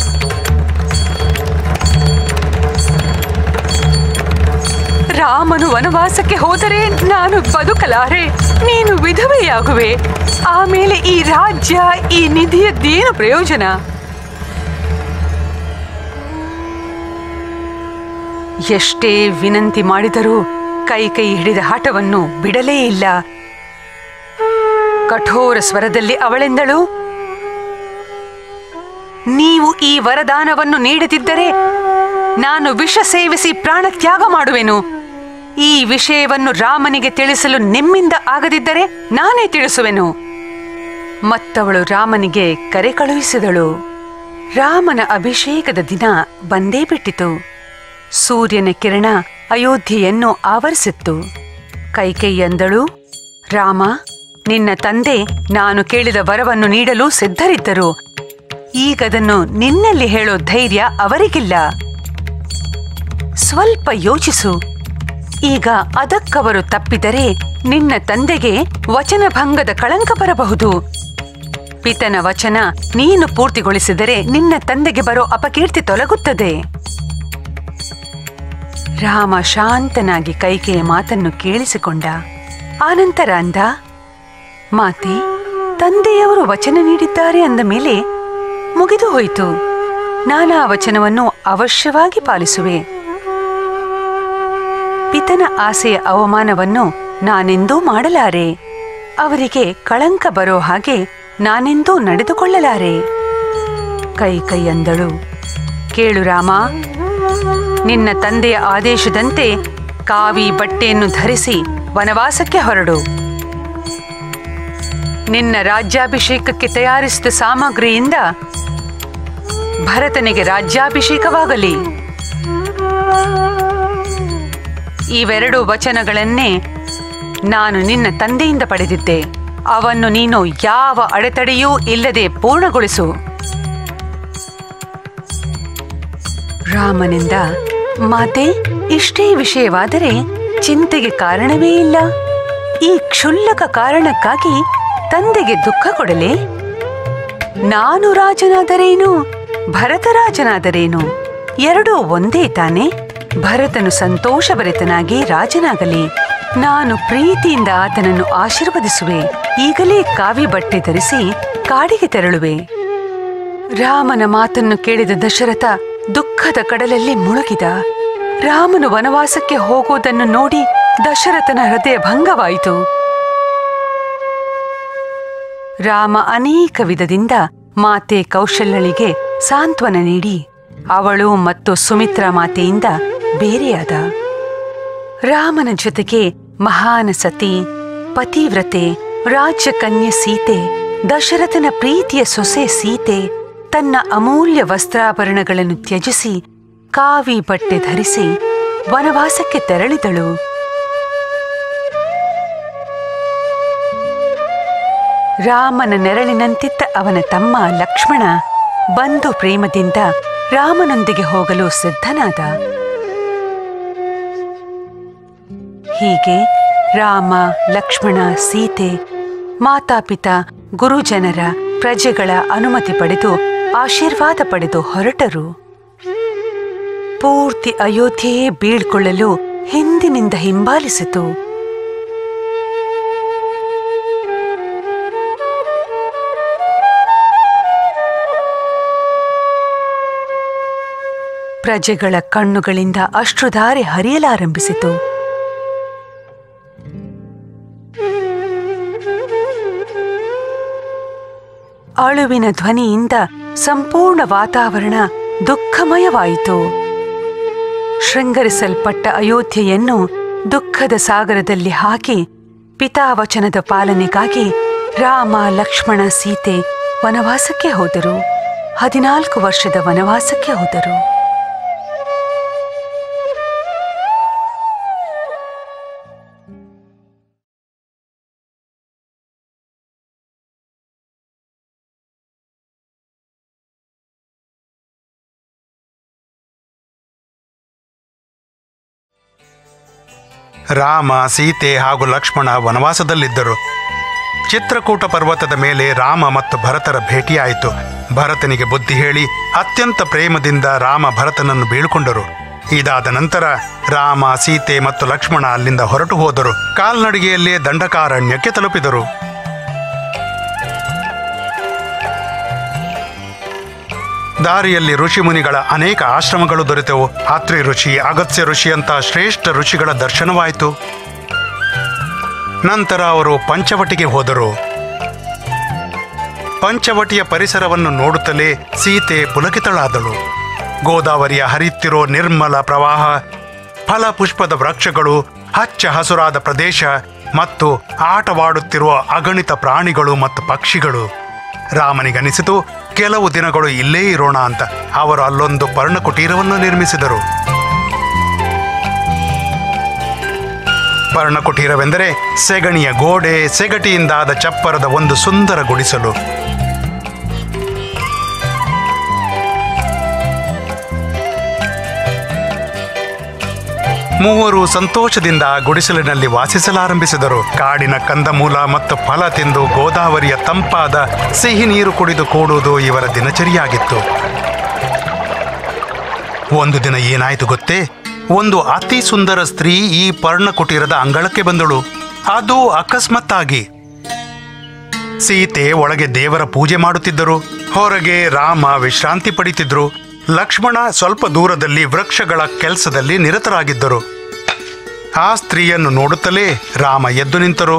ರಾಮನು ವನವಾಸಕ್ಕೆ ಹೋದರೆ ನಾನು ಬದುಕಲಾರೆ ನೀನು ವಿಧವೆಯಾಗುವೆ ಆಮೇಲೆ ಈ ರಾಜ್ಯ ಈ ನಿಧಿಯದ್ದೇನು ಪ್ರಯೋಜನ ಎಷ್ಟೇ ವಿನಂತಿ ಮಾಡಿದರೂ ಕೈ ಕೈ ಹಿಡಿದ ಹಠವನ್ನು ಬಿಡಲೇ ಇಲ್ಲ ಕಠೋರ ಸ್ವರದಲ್ಲಿ ಅವಳೆಂದಳು ನೀವು ಈ ವರದಾನವನ್ನು ನೀಡದಿದ್ದರೆ ನಾನು ವಿಷ ಸೇವಿಸಿ ಪ್ರಾಣ ತ್ಯಾಗ ಮಾಡುವೆನು ಈ ವಿಷಯವನ್ನು ರಾಮನಿಗೆ ತಿಳಿಸಲು ನಿಮ್ಮಿಂದ ಆಗದಿದ್ದರೆ ನಾನೇ ತಿಳಿಸುವೆನು ಮತ್ತವಳು ರಾಮನಿಗೆ ಕರೆ ಕಳುಹಿಸಿದಳು ರಾಮನ ಅಭಿಷೇಕದ ದಿನ ಬಂದೇ ಬಿಟ್ಟಿತು ಸೂರ್ಯನ ಕಿರಣ ಅಯೋಧ್ಯೆಯನ್ನು ಆವರಿಸಿತ್ತು ಕೈಕೈ ಅಂದಳು ರಾಮ ನಿನ್ನ ತಂದೆ ನಾನು ಕೇಳಿದ ವರವನ್ನು ನೀಡಲು ಸಿದ್ಧರಿದ್ದರು ಈಗದನ್ನು ನಿನ್ನಲ್ಲಿ ಹೇಳೋ ಧೈರ್ಯ ಅವರಿಗಿಲ್ಲ ಸ್ವಲ್ಪ ಯೋಚಿಸು ಈಗ ಅದಕ್ಕವರು ತಪ್ಪಿದರೆ ನಿನ್ನ ತಂದೆಗೆ ವಚನಭಂಗದ ಕಳಂಕ ಬರಬಹುದು ಪಿತನ ವಚನ ನೀನು ಪೂರ್ತಿಗೊಳಿಸಿದರೆ ನಿನ್ನ ತಂದೆಗೆ ಬರೋ ಅಪಕೀರ್ತಿ ತೊಲಗುತ್ತದೆ ರಾಮ ಶಾಂತನಾಗಿ ಕೈಕೆಯ ಮಾತನ್ನು ಕೇಳಿಸಿಕೊಂಡ ಆನಂತರ ಅಂದ ಮಾತೆ ತಂದೆಯವರು ವಚನ ನೀಡಿದ್ದಾರೆ ಅಂದ ಮೇಲೆ ಮುಗಿದು ಹೋಯಿತು ನಾನಾ ವಚನವನ್ನು ಅವಶ್ಯವಾಗಿ ಪಾಲಿಸುವೆ ಪಿತನ ಆಸೆಯ ಅವಮಾನವನ್ನು ನಾನೆಂದೂ ಮಾಡಲಾರೆ ಅವರಿಗೆ ಕಳಂಕ ಬರೋ ಹಾಗೆ ನಾನೆಂದೂ ನಡೆದುಕೊಳ್ಳಲಾರೆ ಕೈ ಕೈ ಅಂದಳು ಕೇಳು ರಾಮ ನಿನ್ನ ತಂದೆಯ ಆದೇಶದಂತೆ ಕಾವಿ ಬಟ್ಟೆಯನ್ನು ಧರಿಸಿ ವನವಾಸಕ್ಕೆ ಹೊರಡು ನಿನ್ನ ರಾಜ್ಯಾಭಿಷೇಕಕ್ಕೆ ತಯಾರಿಸಿದ ಸಾಮಗ್ರಿಯಿಂದ ಭರತನಿಗೆ ರಾಜ್ಯಾಭಿಷೇಕವಾಗಲಿ ಇವೆರಡು ವಚನಗಳನ್ನೇ ನಾನು ನಿನ್ನ ತಂದೆಯಿಂದ ಪಡೆದಿದ್ದೆ ಅವನ್ನು ನೀನು ಯಾವ ಅಡೆತಡೆಯೂ ಇಲ್ಲದೆ ಪೂರ್ಣಗೊಳಿಸು ರಾಮನಿಂದ ಮಾತೆ ಇಷ್ಟೇ ವಿಷಯವಾದರೆ ಚಿಂತೆಗೆ ಕಾರಣವೇ ಇಲ್ಲ ಈ ಕ್ಷುಲ್ಲಕ ಕಾರಣಕ್ಕಾಗಿ ತಂದೆಗೆ ದುಃಖ ಕೊಡಲೇ ನಾನು ರಾಜನಾದರೇನು ಭರತ ರಾಜನಾದರೇನು ಎರಡೂ ಒಂದೇ ತಾನೆ ಭರತನು ಸಂತೋಷಭರಿತನಾಗಿ ರಾಜನಾಗಲಿ ನಾನು ಪ್ರೀತಿಯಿಂದ ಆತನನ್ನು ಆಶೀರ್ವದಿಸುವೆ ಈಗಲೇ ಕಾವಿ ಬಟ್ಟೆ ಧರಿಸಿ ಕಾಡಿಗೆ ತೆರಳುವೆ ರಾಮನ ಮಾತನ್ನು ಕೇಳಿದ ದಶರಥ ದುಃಖದ ಕಡಲಲ್ಲಿ ಮುಳುಗಿದ ರಾಮನು ವನವಾಸಕ್ಕೆ ಹೋಗುವುದನ್ನು ನೋಡಿ ದಶರಥನ ಹೃದಯ ಭಂಗವಾಯಿತು ರಾಮ ಅನೇಕ ವಿಧದಿಂದ ಮಾತೆ ಕೌಶಲ್ಯಳಿಗೆ ಸಾಂತ್ವನ ನೀಡಿ ಅವಳು ಮತ್ತು ಸುಮಿತ್ರಾ ಮಾತೆಯಿಂದ ಬೇರೆಯಾದ ರಾಮನ ಜೊತೆಗೆ ಮಹಾನ ಸತಿ ಪತಿವ್ರತೆ ರಾಜ್ಯಕನ್ಯೆ ಸೀತೆ ದಶರಥನ ಪ್ರೀತಿಯ ಸೊಸೆ ಸೀತೆ ತನ್ನ ಅಮೂಲ್ಯ ವಸ್ತ್ರಾಭರಣಗಳನ್ನು ತ್ಯಜಿಸಿ ಕಾವಿ ಬಟ್ಟೆ ಧರಿಸಿ ವನವಾಸಕ್ಕೆ ತೆರಳಿದಳು ರಾಮನ ನೆರಳಿನಂತಿದ್ದ ಅವನ ತಮ್ಮ ಲಕ್ಷ್ಮಣ ಬಂಧು ಪ್ರೇಮದಿಂದ ರಾಮನೊಂದಿಗೆ ಹೋಗಲು ಸಿದ್ಧನಾದ ಹೀಗೆ ರಾಮ ಲಕ್ಷ್ಮಣ ಸೀತೆ ಮಾತಾಪಿತಾ ಗುರುಜನರ ಪ್ರಜೆಗಳ ಅನುಮತಿ ಪಡೆದು ಆಶೀರ್ವಾದ ಪಡೆದು ಹೊರಟರು ಪೂರ್ತಿ ಅಯೋಧ್ಯೆಯೇ ಬೀಳ್ಕೊಳ್ಳಲು ಹಿಂದಿನಿಂದ ಹಿಂಬಾಲಿಸಿತು ಪ್ರಜೆಗಳ ಕಣ್ಣುಗಳಿಂದ ಅಶ್ರುಧಾರೆ ಹರಿಯಲಾರಂಭಿಸಿತು ಅಳುವಿನ ಧ್ವನಿಯಿಂದ ಸಂಪೂರ್ಣ ವಾತಾವರಣ ದುಃಖಮಯವಾಯಿತು ಶೃಂಗರಿಸಲ್ಪಟ್ಟ ಅಯೋಧ್ಯೆಯನ್ನು ದುಃಖದ ಸಾಗರದಲ್ಲಿ ಹಾಕಿ ಪಿತಾವಚನದ ಪಾಲನೆಗಾಗಿ ರಾಮ ಲಕ್ಷ್ಮಣ ಸೀತೆ ವನವಾಸಕ್ಕೆ ಹೋದರು ಹದಿನಾಲ್ಕು ವರ್ಷದ ವನವಾಸಕ್ಕೆ ಹೋದರು ರಾಮ ಸೀತೆ ಹಾಗೂ ಲಕ್ಷ್ಮಣ ವನವಾಸದಲ್ಲಿದ್ದರು ಚಿತ್ರಕೂಟ ಪರ್ವತದ ಮೇಲೆ ರಾಮ ಮತ್ತು ಭರತರ ಭೇಟಿಯಾಯಿತು ಭರತನಿಗೆ ಬುದ್ಧಿ ಹೇಳಿ ಅತ್ಯಂತ ಪ್ರೇಮದಿಂದ ರಾಮ ಭರತನನ್ನು ಬೀಳ್ಕೊಂಡರು ಇದಾದ ನಂತರ ರಾಮ ಸೀತೆ ಮತ್ತು ಲಕ್ಷ್ಮಣ ಅಲ್ಲಿಂದ ಹೊರಟು ಹೋದರು ಕಾಲ್ನಡಿಗೆಯಲ್ಲೇ ದಂಡಕಾರಣ್ಯಕ್ಕೆ ತಲುಪಿದರು ದಾರಿಯಲ್ಲಿ ಋಷಿಮುನಿಗಳ ಅನೇಕ ಆಶ್ರಮಗಳು ದೊರೆತವು ಅತ್ರಿ ಋಷಿ ಅಗತ್ಯ ಋಷಿ ಅಂತ ಶ್ರೇಷ್ಠ ಋಷಿಗಳ ದರ್ಶನವಾಯಿತು ನಂತರ ಅವರು ಪಂಚವಟಿಗೆ ಹೋದರು ಪಂಚವಟಿಯ ಪರಿಸರವನ್ನು ನೋಡುತ್ತಲೇ ಸೀತೆ ಪುಲಕಿತಳಾದಳು ಗೋದಾವರಿಯ ಹರಿಯುತ್ತಿರೋ ನಿರ್ಮಲ ಪ್ರವಾಹ ಫಲ ಪುಷ್ಪದ ವೃಕ್ಷಗಳು ಹಚ್ಚ ಹಸುರಾದ ಪ್ರದೇಶ ಮತ್ತು ಆಟವಾಡುತ್ತಿರುವ ಅಗಣಿತ ಪ್ರಾಣಿಗಳು ಮತ್ತು ಪಕ್ಷಿಗಳು ರಾಮನಿಗನಿಸಿತು ಕೆಲವು ದಿನಗಳು ಇಲ್ಲೇ ಇರೋಣ ಅಂತ ಅವರು ಅಲ್ಲೊಂದು ಪರ್ಣಕುಟೀರವನ್ನು ನಿರ್ಮಿಸಿದರು ಪರ್ಣಕುಟೀರವೆಂದರೆ ಸೆಗಣಿಯ ಗೋಡೆ ಸೆಗಟಿಯಿಂದಾದ ಚಪ್ಪರದ ಒಂದು ಸುಂದರ ಗುಡಿಸಲು ಮೂವರು ಸಂತೋಷದಿಂದ ಆ ಗುಡಿಸಲಿನಲ್ಲಿ ವಾಸಿಸಲಾರಂಭಿಸಿದರು ಕಾಡಿನ ಕಂದಮೂಲ ಮತ್ತು ಫಲ ತಿಂದು ಗೋದಾವರಿಯ ತಂಪಾದ ಸಿಹಿ ನೀರು ಕುಡಿದು ಕೂಡುವುದು ಇವರ ದಿನಚರಿಯಾಗಿತ್ತು ಒಂದು ದಿನ ಏನಾಯ್ತು ಗೊತ್ತೇ ಒಂದು ಅತಿ ಸುಂದರ ಸ್ತ್ರೀ ಈ ಪರ್ಣಕುಟೀರದ ಅಂಗಳಕ್ಕೆ ಬಂದಳು ಅದು ಅಕಸ್ಮಾತ್ತಾಗಿ ಸೀತೆ ಒಳಗೆ ದೇವರ ಪೂಜೆ ಮಾಡುತ್ತಿದ್ದರು ಹೊರಗೆ ರಾಮ ವಿಶ್ರಾಂತಿ ಪಡಿತಿದ್ರು ಲಕ್ಷ್ಮಣ ಸ್ವಲ್ಪ ದೂರದಲ್ಲಿ ವೃಕ್ಷಗಳ ಕೆಲಸದಲ್ಲಿ ನಿರತರಾಗಿದ್ದರು ಆ ಸ್ತ್ರೀಯನ್ನು ನೋಡುತ್ತಲೇ ರಾಮ ಎದ್ದು ನಿಂತರು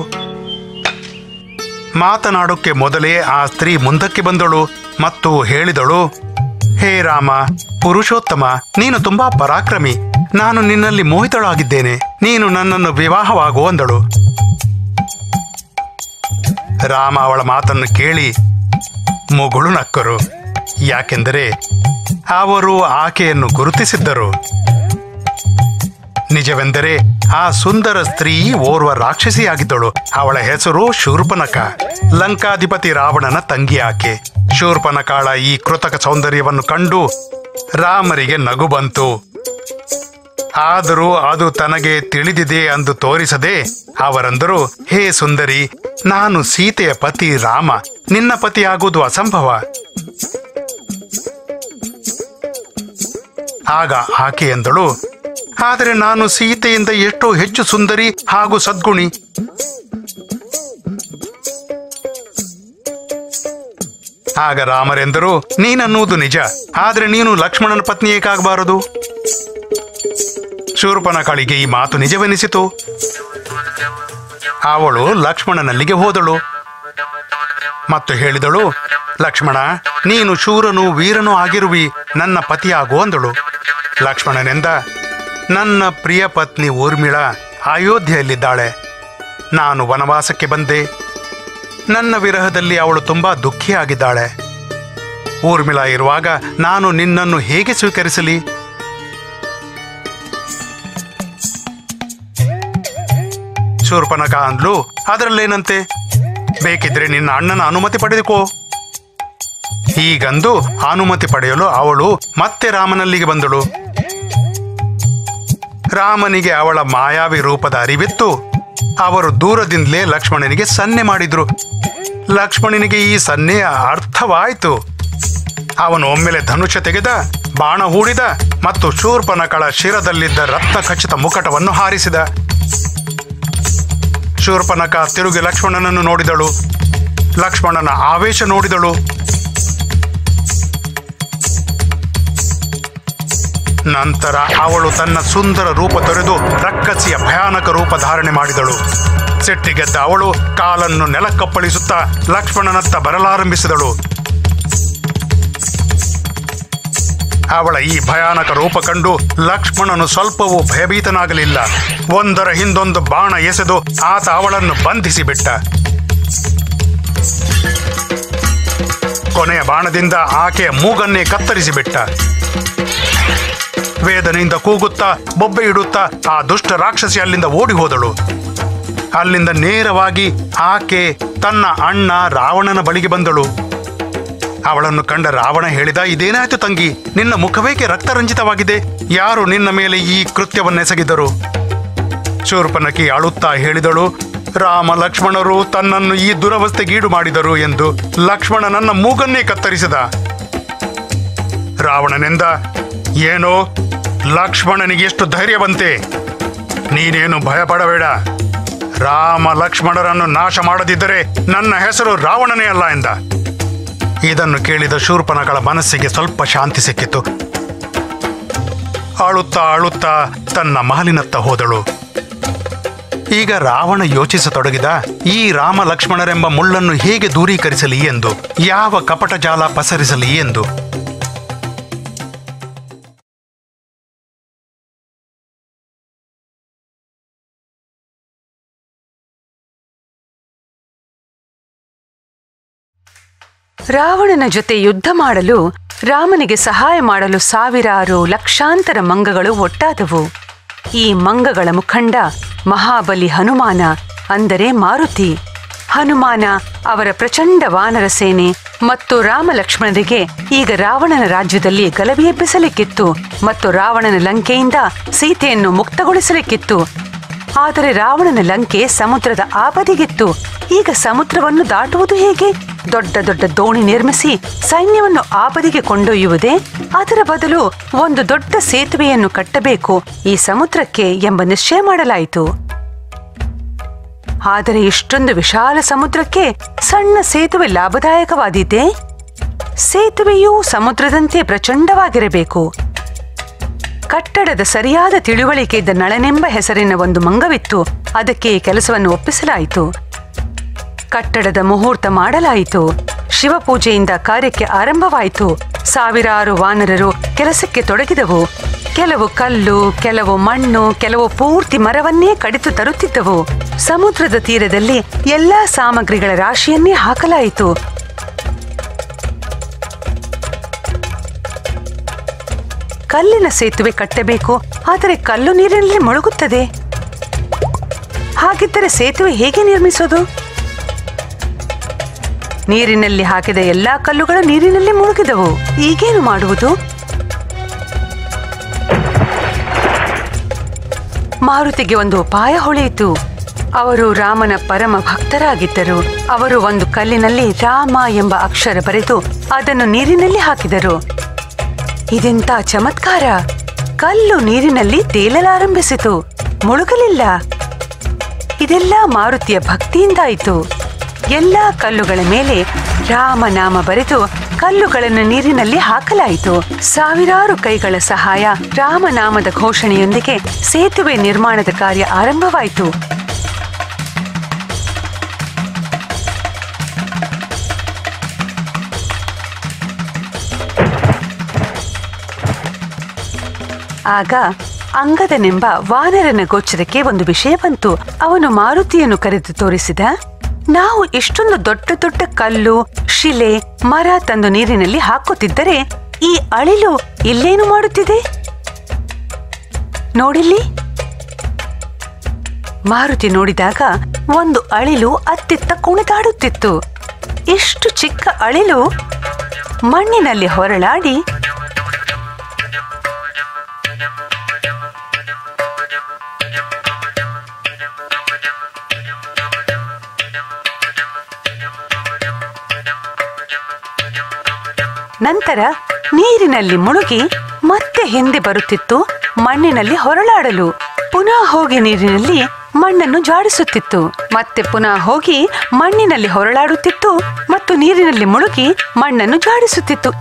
ಮಾತನಾಡೋಕ್ಕೆ ಮೊದಲೇ ಆ ಸ್ತ್ರೀ ಮುಂದಕ್ಕೆ ಬಂದಳು ಮತ್ತು ಹೇಳಿದಳು ಹೇ ರಾಮ ಪುರುಷೋತ್ತಮ ನೀನು ತುಂಬಾ ಪರಾಕ್ರಮಿ ನಾನು ನಿನ್ನಲ್ಲಿ ಮೋಹಿತಳಾಗಿದ್ದೇನೆ ನೀನು ನನ್ನನ್ನು ವಿವಾಹವಾಗು ಅಂದಳು ರಾಮ ಅವಳ ಮಾತನ್ನು ಕೇಳಿ ಮುಗುಳು ನಕ್ಕರು ಯಾಕೆಂದರೆ ಅವರು ಆಕೆಯನ್ನು ಗುರುತಿಸಿದ್ದರು ನಿಜವೆಂದರೆ ಆ ಸುಂದರ ಸ್ತ್ರೀ ಓರ್ವ ರಾಕ್ಷಸಿಯಾಗಿದ್ದಳು ಅವಳ ಹೆಸರು ಶೂರ್ಪನಕ ಲಂಕಾಧಿಪತಿ ರಾವಣನ ತಂಗಿ ಆಕೆ ಶೂರ್ಪನಕಾಳ ಈ ಕೃತಕ ಸೌಂದರ್ಯವನ್ನು ಕಂಡು ರಾಮರಿಗೆ ನಗು ಬಂತು ಆದರೂ ಅದು ತನಗೆ ತಿಳಿದಿದೆ ಎಂದು ತೋರಿಸದೆ ಅವರಂದರು ಹೇ ಸುಂದರಿ ನಾನು ಸೀತೆಯ ಪತಿ ರಾಮ ನಿನ್ನ ಪತಿಯಾಗುವುದು ಅಸಂಭವ ಆಗ ಆಕೆ ಎಂದಳು ಆದರೆ ನಾನು ಸೀತೆಯಿಂದ ಎಷ್ಟೋ ಹೆಚ್ಚು ಸುಂದರಿ ಹಾಗೂ ಸದ್ಗುಣಿ ಆಗ ರಾಮರೆಂದರು ನೀನನ್ನುವುದು ನಿಜ ಆದರೆ ನೀನು ಲಕ್ಷ್ಮಣನ ಪತ್ನಿ ಏಕಾಗಬಾರದು ಶೂರ್ಪನಕಳಿಗೆ ಈ ಮಾತು ನಿಜವೆನಿಸಿತು ಅವಳು ಲಕ್ಷ್ಮಣನಲ್ಲಿಗೆ ಹೋದಳು ಮತ್ತು ಹೇಳಿದಳು ಲಕ್ಷ್ಮಣ ನೀನು ಶೂರನು ವೀರನೂ ಆಗಿರುವಿ ನನ್ನ ಪತಿಯಾಗು ಅಂದಳು ಲಕ್ಷ್ಮಣನೆಂದ ನನ್ನ ಪ್ರಿಯ ಪತ್ನಿ ಊರ್ಮಿಳ ಅಯೋಧ್ಯೆಯಲ್ಲಿದ್ದಾಳೆ ನಾನು ವನವಾಸಕ್ಕೆ ಬಂದೆ ನನ್ನ ವಿರಹದಲ್ಲಿ ಅವಳು ತುಂಬಾ ದುಃಖಿಯಾಗಿದ್ದಾಳೆ ಊರ್ಮಿಳ ಇರುವಾಗ ನಾನು ನಿನ್ನನ್ನು ಹೇಗೆ ಸ್ವೀಕರಿಸಲಿ ಶೂರ್ಪನಕ ಅಂದ್ಲು ಅದರಲ್ಲೇನಂತೆ ಬೇಕಿದ್ರೆ ನಿನ್ನ ಅಣ್ಣನ ಅನುಮತಿ ಪಡೆದುಕೋ ಹೀಗಂದು ಅನುಮತಿ ಪಡೆಯಲು ಅವಳು ಮತ್ತೆ ರಾಮನಲ್ಲಿಗೆ ಬಂದಳು ರಾಮನಿಗೆ ಅವಳ ಮಾಯಾವಿ ರೂಪದ ಅರಿವಿತ್ತು ಅವರು ದೂರದಿಂದಲೇ ಲಕ್ಷ್ಮಣನಿಗೆ ಸನ್ನೆ ಮಾಡಿದ್ರು ಲಕ್ಷ್ಮಣನಿಗೆ ಈ ಸನ್ನೆಯ ಅರ್ಥವಾಯಿತು ಅವನು ಒಮ್ಮೆಲೆ ಧನುಷ್ಯ ತೆಗೆದ ಬಾಣ ಹೂಡಿದ ಮತ್ತು ಶೂರ್ಪನಕಳ ಶಿರದಲ್ಲಿದ್ದ ರಕ್ತ ಖಚಿತ ಮುಕಟವನ್ನು ಹಾರಿಸಿದ ಶೂರ್ಪನಕ ತಿರುಗಿ ಲಕ್ಷ್ಮಣನನ್ನು ನೋಡಿದಳು ಲಕ್ಷ್ಮಣನ ಆವೇಶ ನೋಡಿದಳು ನಂತರ ಅವಳು ತನ್ನ ಸುಂದರ ರೂಪ ತೊರೆದು ರಕ್ಕಸಿಯ ಭಯಾನಕ ರೂಪ ಧಾರಣೆ ಮಾಡಿದಳು ಸಿಟ್ಟಿಗೆದ್ದ ಅವಳು ಕಾಲನ್ನು ನೆಲಕ್ಕಪ್ಪಳಿಸುತ್ತಾ ಲಕ್ಷ್ಮಣನತ್ತ ಬರಲಾರಂಭಿಸಿದಳು ಅವಳ ಈ ಭಯಾನಕ ರೂಪ ಕಂಡು ಲಕ್ಷ್ಮಣನು ಸ್ವಲ್ಪವೂ ಭಯಭೀತನಾಗಲಿಲ್ಲ ಒಂದರ ಹಿಂದೊಂದು ಬಾಣ ಎಸೆದು ಆತ ಅವಳನ್ನು ಬಂಧಿಸಿ ಬಿಟ್ಟ ಕೊನೆಯ ಬಾಣದಿಂದ ಆಕೆಯ ಮೂಗನ್ನೇ ಕತ್ತರಿಸಿ ಬಿಟ್ಟ ವೇದನೆಯಿಂದ ಕೂಗುತ್ತಾ ಬೊಬ್ಬೆ ಇಡುತ್ತಾ ಆ ದುಷ್ಟ ರಾಕ್ಷಸಿ ಅಲ್ಲಿಂದ ಓಡಿ ಹೋದಳು ಅಲ್ಲಿಂದ ನೇರವಾಗಿ ಆಕೆ ತನ್ನ ಅಣ್ಣ ರಾವಣನ ಬಳಿಗೆ ಬಂದಳು ಅವಳನ್ನು ಕಂಡ ರಾವಣ ಹೇಳಿದ ಇದೇನಾಯ್ತು ತಂಗಿ ನಿನ್ನ ಮುಖವೇಕೆ ರಕ್ತರಂಜಿತವಾಗಿದೆ ಯಾರು ನಿನ್ನ ಮೇಲೆ ಈ ಕೃತ್ಯವನ್ನೆಸಗಿದರು ಶೂರ್ಪನಕಿ ಅಳುತ್ತಾ ಹೇಳಿದಳು ರಾಮ ಲಕ್ಷ್ಮಣರು ತನ್ನನ್ನು ಈ ದುರವಸ್ಥೆಗೀಡು ಮಾಡಿದರು ಎಂದು ಲಕ್ಷ್ಮಣ ನನ್ನ ಮೂಗನ್ನೇ ಕತ್ತರಿಸಿದ ರಾವಣನೆಂದ ಏನೋ ಲಕ್ಷ್ಮಣನಿಗೆ ಎಷ್ಟು ಧೈರ್ಯ ಬಂತೆ ನೀನೇನು ಭಯಪಡಬೇಡ ರಾಮ ಲಕ್ಷ್ಮಣರನ್ನು ನಾಶ ಮಾಡದಿದ್ದರೆ ನನ್ನ ಹೆಸರು ರಾವಣನೇ ಅಲ್ಲ ಎಂದ ಇದನ್ನು ಕೇಳಿದ ಶೂರ್ಪನಗಳ ಮನಸ್ಸಿಗೆ ಸ್ವಲ್ಪ ಶಾಂತಿ ಸಿಕ್ಕಿತು ಅಳುತ್ತಾ ಅಳುತ್ತಾ ತನ್ನ ಮಹಲಿನತ್ತ ಹೋದಳು ಈಗ ರಾವಣ ಯೋಚಿಸತೊಡಗಿದ ಈ ರಾಮ ಲಕ್ಷ್ಮಣರೆಂಬ ಮುಳ್ಳನ್ನು ಹೇಗೆ ದೂರೀಕರಿಸಲಿ ಎಂದು ಯಾವ ಕಪಟ ಜಾಲ ಪಸರಿಸಲಿ ಎಂದು ರಾವಣನ ಜೊತೆ ಯುದ್ಧ ಮಾಡಲು ರಾಮನಿಗೆ ಸಹಾಯ ಮಾಡಲು ಸಾವಿರಾರು ಲಕ್ಷಾಂತರ ಮಂಗಗಳು ಒಟ್ಟಾದವು ಈ ಮಂಗಗಳ ಮುಖಂಡ ಮಹಾಬಲಿ ಹನುಮಾನ ಅಂದರೆ ಮಾರುತಿ ಹನುಮಾನ ಅವರ ಪ್ರಚಂಡ ವಾನರ ಸೇನೆ ಮತ್ತು ರಾಮ ಲಕ್ಷ್ಮಣರಿಗೆ ಈಗ ರಾವಣನ ರಾಜ್ಯದಲ್ಲಿ ಗಲಭೆ ಎಬ್ಬಿಸಲಿಕ್ಕಿತ್ತು ಮತ್ತು ರಾವಣನ ಲಂಕೆಯಿಂದ ಸೀತೆಯನ್ನು ಮುಕ್ತಗೊಳಿಸಲಿಕ್ಕಿತ್ತು ಆದರೆ ರಾವಣನ ಲಂಕೆ ಸಮುದ್ರದ ಆ ಬದಿಗಿತ್ತು ಈಗ ಸಮುದ್ರವನ್ನು ದಾಟುವುದು ಹೇಗೆ ದೊಡ್ಡ ದೊಡ್ಡ ದೋಣಿ ನಿರ್ಮಿಸಿ ಸೈನ್ಯವನ್ನು ಆ ಬದಿಗೆ ಕೊಂಡೊಯ್ಯುವುದೇ ಅದರ ಬದಲು ಒಂದು ದೊಡ್ಡ ಸೇತುವೆಯನ್ನು ಕಟ್ಟಬೇಕು ಈ ಸಮುದ್ರಕ್ಕೆ ಎಂಬ ನಿಶ್ಚಯ ಮಾಡಲಾಯಿತು ಆದರೆ ಇಷ್ಟೊಂದು ವಿಶಾಲ ಸಮುದ್ರಕ್ಕೆ ಸಣ್ಣ ಸೇತುವೆ ಲಾಭದಾಯಕವಾದೀತೆ ಸೇತುವೆಯೂ ಸಮುದ್ರದಂತೆ ಪ್ರಚಂಡವಾಗಿರಬೇಕು ಕಟ್ಟಡದ ಸರಿಯಾದ ತಿಳುವಳಿಕೆ ಇದ್ದ ನಳನೆಂಬ ಹೆಸರಿನ ಒಂದು ಮಂಗವಿತ್ತು ಅದಕ್ಕೆ ಈ ಕೆಲಸವನ್ನು ಒಪ್ಪಿಸಲಾಯಿತು ಕಟ್ಟಡದ ಮುಹೂರ್ತ ಮಾಡಲಾಯಿತು ಶಿವಪೂಜೆಯಿಂದ ಕಾರ್ಯಕ್ಕೆ ಆರಂಭವಾಯಿತು ಸಾವಿರಾರು ವಾನರರು ಕೆಲಸಕ್ಕೆ ತೊಡಗಿದವು ಕೆಲವು ಕಲ್ಲು ಕೆಲವು ಮಣ್ಣು ಕೆಲವು ಪೂರ್ತಿ ಮರವನ್ನೇ ಕಡಿತು ತರುತ್ತಿದ್ದವು ಸಮುದ್ರದ ತೀರದಲ್ಲಿ ಎಲ್ಲಾ ಸಾಮಗ್ರಿಗಳ ರಾಶಿಯನ್ನೇ ಹಾಕಲಾಯಿತು ಕಲ್ಲಿನ ಸೇತುವೆ ಕಟ್ಟಬೇಕು ಆದರೆ ಕಲ್ಲು ನೀರಿನಲ್ಲಿ ಮುಳುಗುತ್ತದೆ ಹಾಗಿದ್ದರೆ ಸೇತುವೆ ಹೇಗೆ ನಿರ್ಮಿಸೋದು ನೀರಿನಲ್ಲಿ ಹಾಕಿದ ಎಲ್ಲಾ ಕಲ್ಲುಗಳು ನೀರಿನಲ್ಲಿ ಮುಳುಗಿದವು ಈಗೇನು ಮಾಡುವುದು ಮಾರುತಿಗೆ ಒಂದು ಉಪಾಯ ಹೊಳೆಯಿತು ಅವರು ರಾಮನ ಪರಮ ಭಕ್ತರಾಗಿದ್ದರು ಅವರು ಒಂದು ಕಲ್ಲಿನಲ್ಲಿ ರಾಮ ಎಂಬ ಅಕ್ಷರ ಬರೆದು ಅದನ್ನು ನೀರಿನಲ್ಲಿ ಹಾಕಿದರು ಇದೆಂತ ಚಮತ್ಕಾರ ಕಲ್ಲು ನೀರಿನಲ್ಲಿ ತೇಲಲಾರಂಭಿಸಿತು ಮುಳುಗಲಿಲ್ಲ ಇದೆಲ್ಲ ಮಾರುತಿಯ ಭಕ್ತಿಯಿಂದಾಯಿತು ಎಲ್ಲಾ ಕಲ್ಲುಗಳ ಮೇಲೆ ರಾಮನಾಮ ಬರೆದು ಕಲ್ಲುಗಳನ್ನು ನೀರಿನಲ್ಲಿ ಹಾಕಲಾಯಿತು ಸಾವಿರಾರು ಕೈಗಳ ಸಹಾಯ ರಾಮನಾಮದ ಘೋಷಣೆಯೊಂದಿಗೆ ಸೇತುವೆ ನಿರ್ಮಾಣದ ಕಾರ್ಯ ಆರಂಭವಾಯಿತು ಆಗ ಅಂಗದನೆಂಬ ವಾನರನ ಗೋಚರಕ್ಕೆ ಒಂದು ವಿಷಯ ಬಂತು ಅವನು ಮಾರುತಿಯನ್ನು ಕರೆದು ತೋರಿಸಿದ ನಾವು ಇಷ್ಟೊಂದು ದೊಡ್ಡ ದೊಡ್ಡ ಕಲ್ಲು ಶಿಲೆ ಮರ ತಂದು ನೀರಿನಲ್ಲಿ ಹಾಕುತ್ತಿದ್ದರೆ ಈ ಅಳಿಲು ಇಲ್ಲೇನು ಮಾಡುತ್ತಿದೆ ನೋಡಿಲ್ಲಿ ಮಾರುತಿ ನೋಡಿದಾಗ ಒಂದು ಅಳಿಲು ಅತ್ತಿತ್ತ ಕುಣಿದಾಡುತ್ತಿತ್ತು ಇಷ್ಟು ಚಿಕ್ಕ ಅಳಿಲು ಮಣ್ಣಿನಲ್ಲಿ ಹೊರಳಾಡಿ ನಂತರ ನೀರಿನಲ್ಲಿ ಮುಳುಗಿ ಮತ್ತೆ ಹಿಂದೆ ಬರುತ್ತಿತ್ತು ಮಣ್ಣಿನಲ್ಲಿ ಹೊರಳಾಡಲು ಪುನಃ ಹೋಗಿ ನೀರಿನಲ್ಲಿ ಮಣ್ಣನ್ನು ಜಾಡಿಸುತ್ತಿತ್ತು ಮತ್ತೆ ಪುನಃ ಹೋಗಿ ಮಣ್ಣಿನಲ್ಲಿ ಹೊರಳಾಡುತ್ತಿತ್ತು ಮತ್ತು ನೀರಿನಲ್ಲಿ ಮುಳುಗಿ ಮಣ್ಣನ್ನು ಜಾಡಿಸುತ್ತಿತ್ತು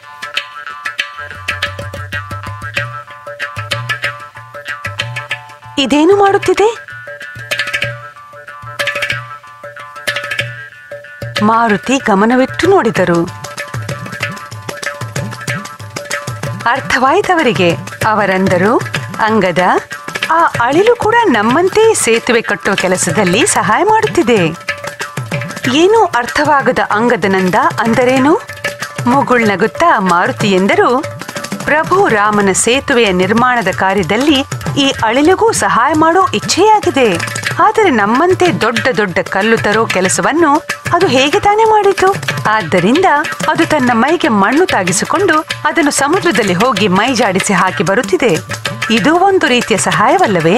ಇದೇನು ಮಾಡುತ್ತಿದೆ ಮಾರುತಿ ಗಮನವಿಟ್ಟು ನೋಡಿದರು ಅರ್ಥವಾಯ್ತವರಿಗೆ ಅವರಂದರು ಅಂಗದ ಆ ಅಳಿಲು ಕೂಡ ನಮ್ಮಂತೆ ಸೇತುವೆ ಕಟ್ಟುವ ಕೆಲಸದಲ್ಲಿ ಸಹಾಯ ಮಾಡುತ್ತಿದೆ ಏನೂ ಅರ್ಥವಾಗದ ಅಂಗದನಂದ ಅಂದರೇನು ಮುಗುಳ್ನಗುತ್ತಾ ಮಾರುತಿ ಎಂದರು ಪ್ರಭು ರಾಮನ ಸೇತುವೆಯ ನಿರ್ಮಾಣದ ಕಾರ್ಯದಲ್ಲಿ ಈ ಅಳಿಲಿಗೂ ಸಹಾಯ ಮಾಡೋ ಇಚ್ಛೆಯಾಗಿದೆ ಆದರೆ ನಮ್ಮಂತೆ ದೊಡ್ಡ ದೊಡ್ಡ ಕಲ್ಲು ತರೋ ಕೆಲಸವನ್ನು ಅದು ಹೇಗೆ ತಾನೇ ಮಾಡಿತು ಆದ್ದರಿಂದ ಅದು ತನ್ನ ಮೈಗೆ ಮಣ್ಣು ತಾಗಿಸಿಕೊಂಡು ಅದನ್ನು ಸಮುದ್ರದಲ್ಲಿ ಹೋಗಿ ಮೈ ಜಾಡಿಸಿ ಹಾಕಿ ಬರುತ್ತಿದೆ ಇದು ಒಂದು ರೀತಿಯ ಸಹಾಯವಲ್ಲವೇ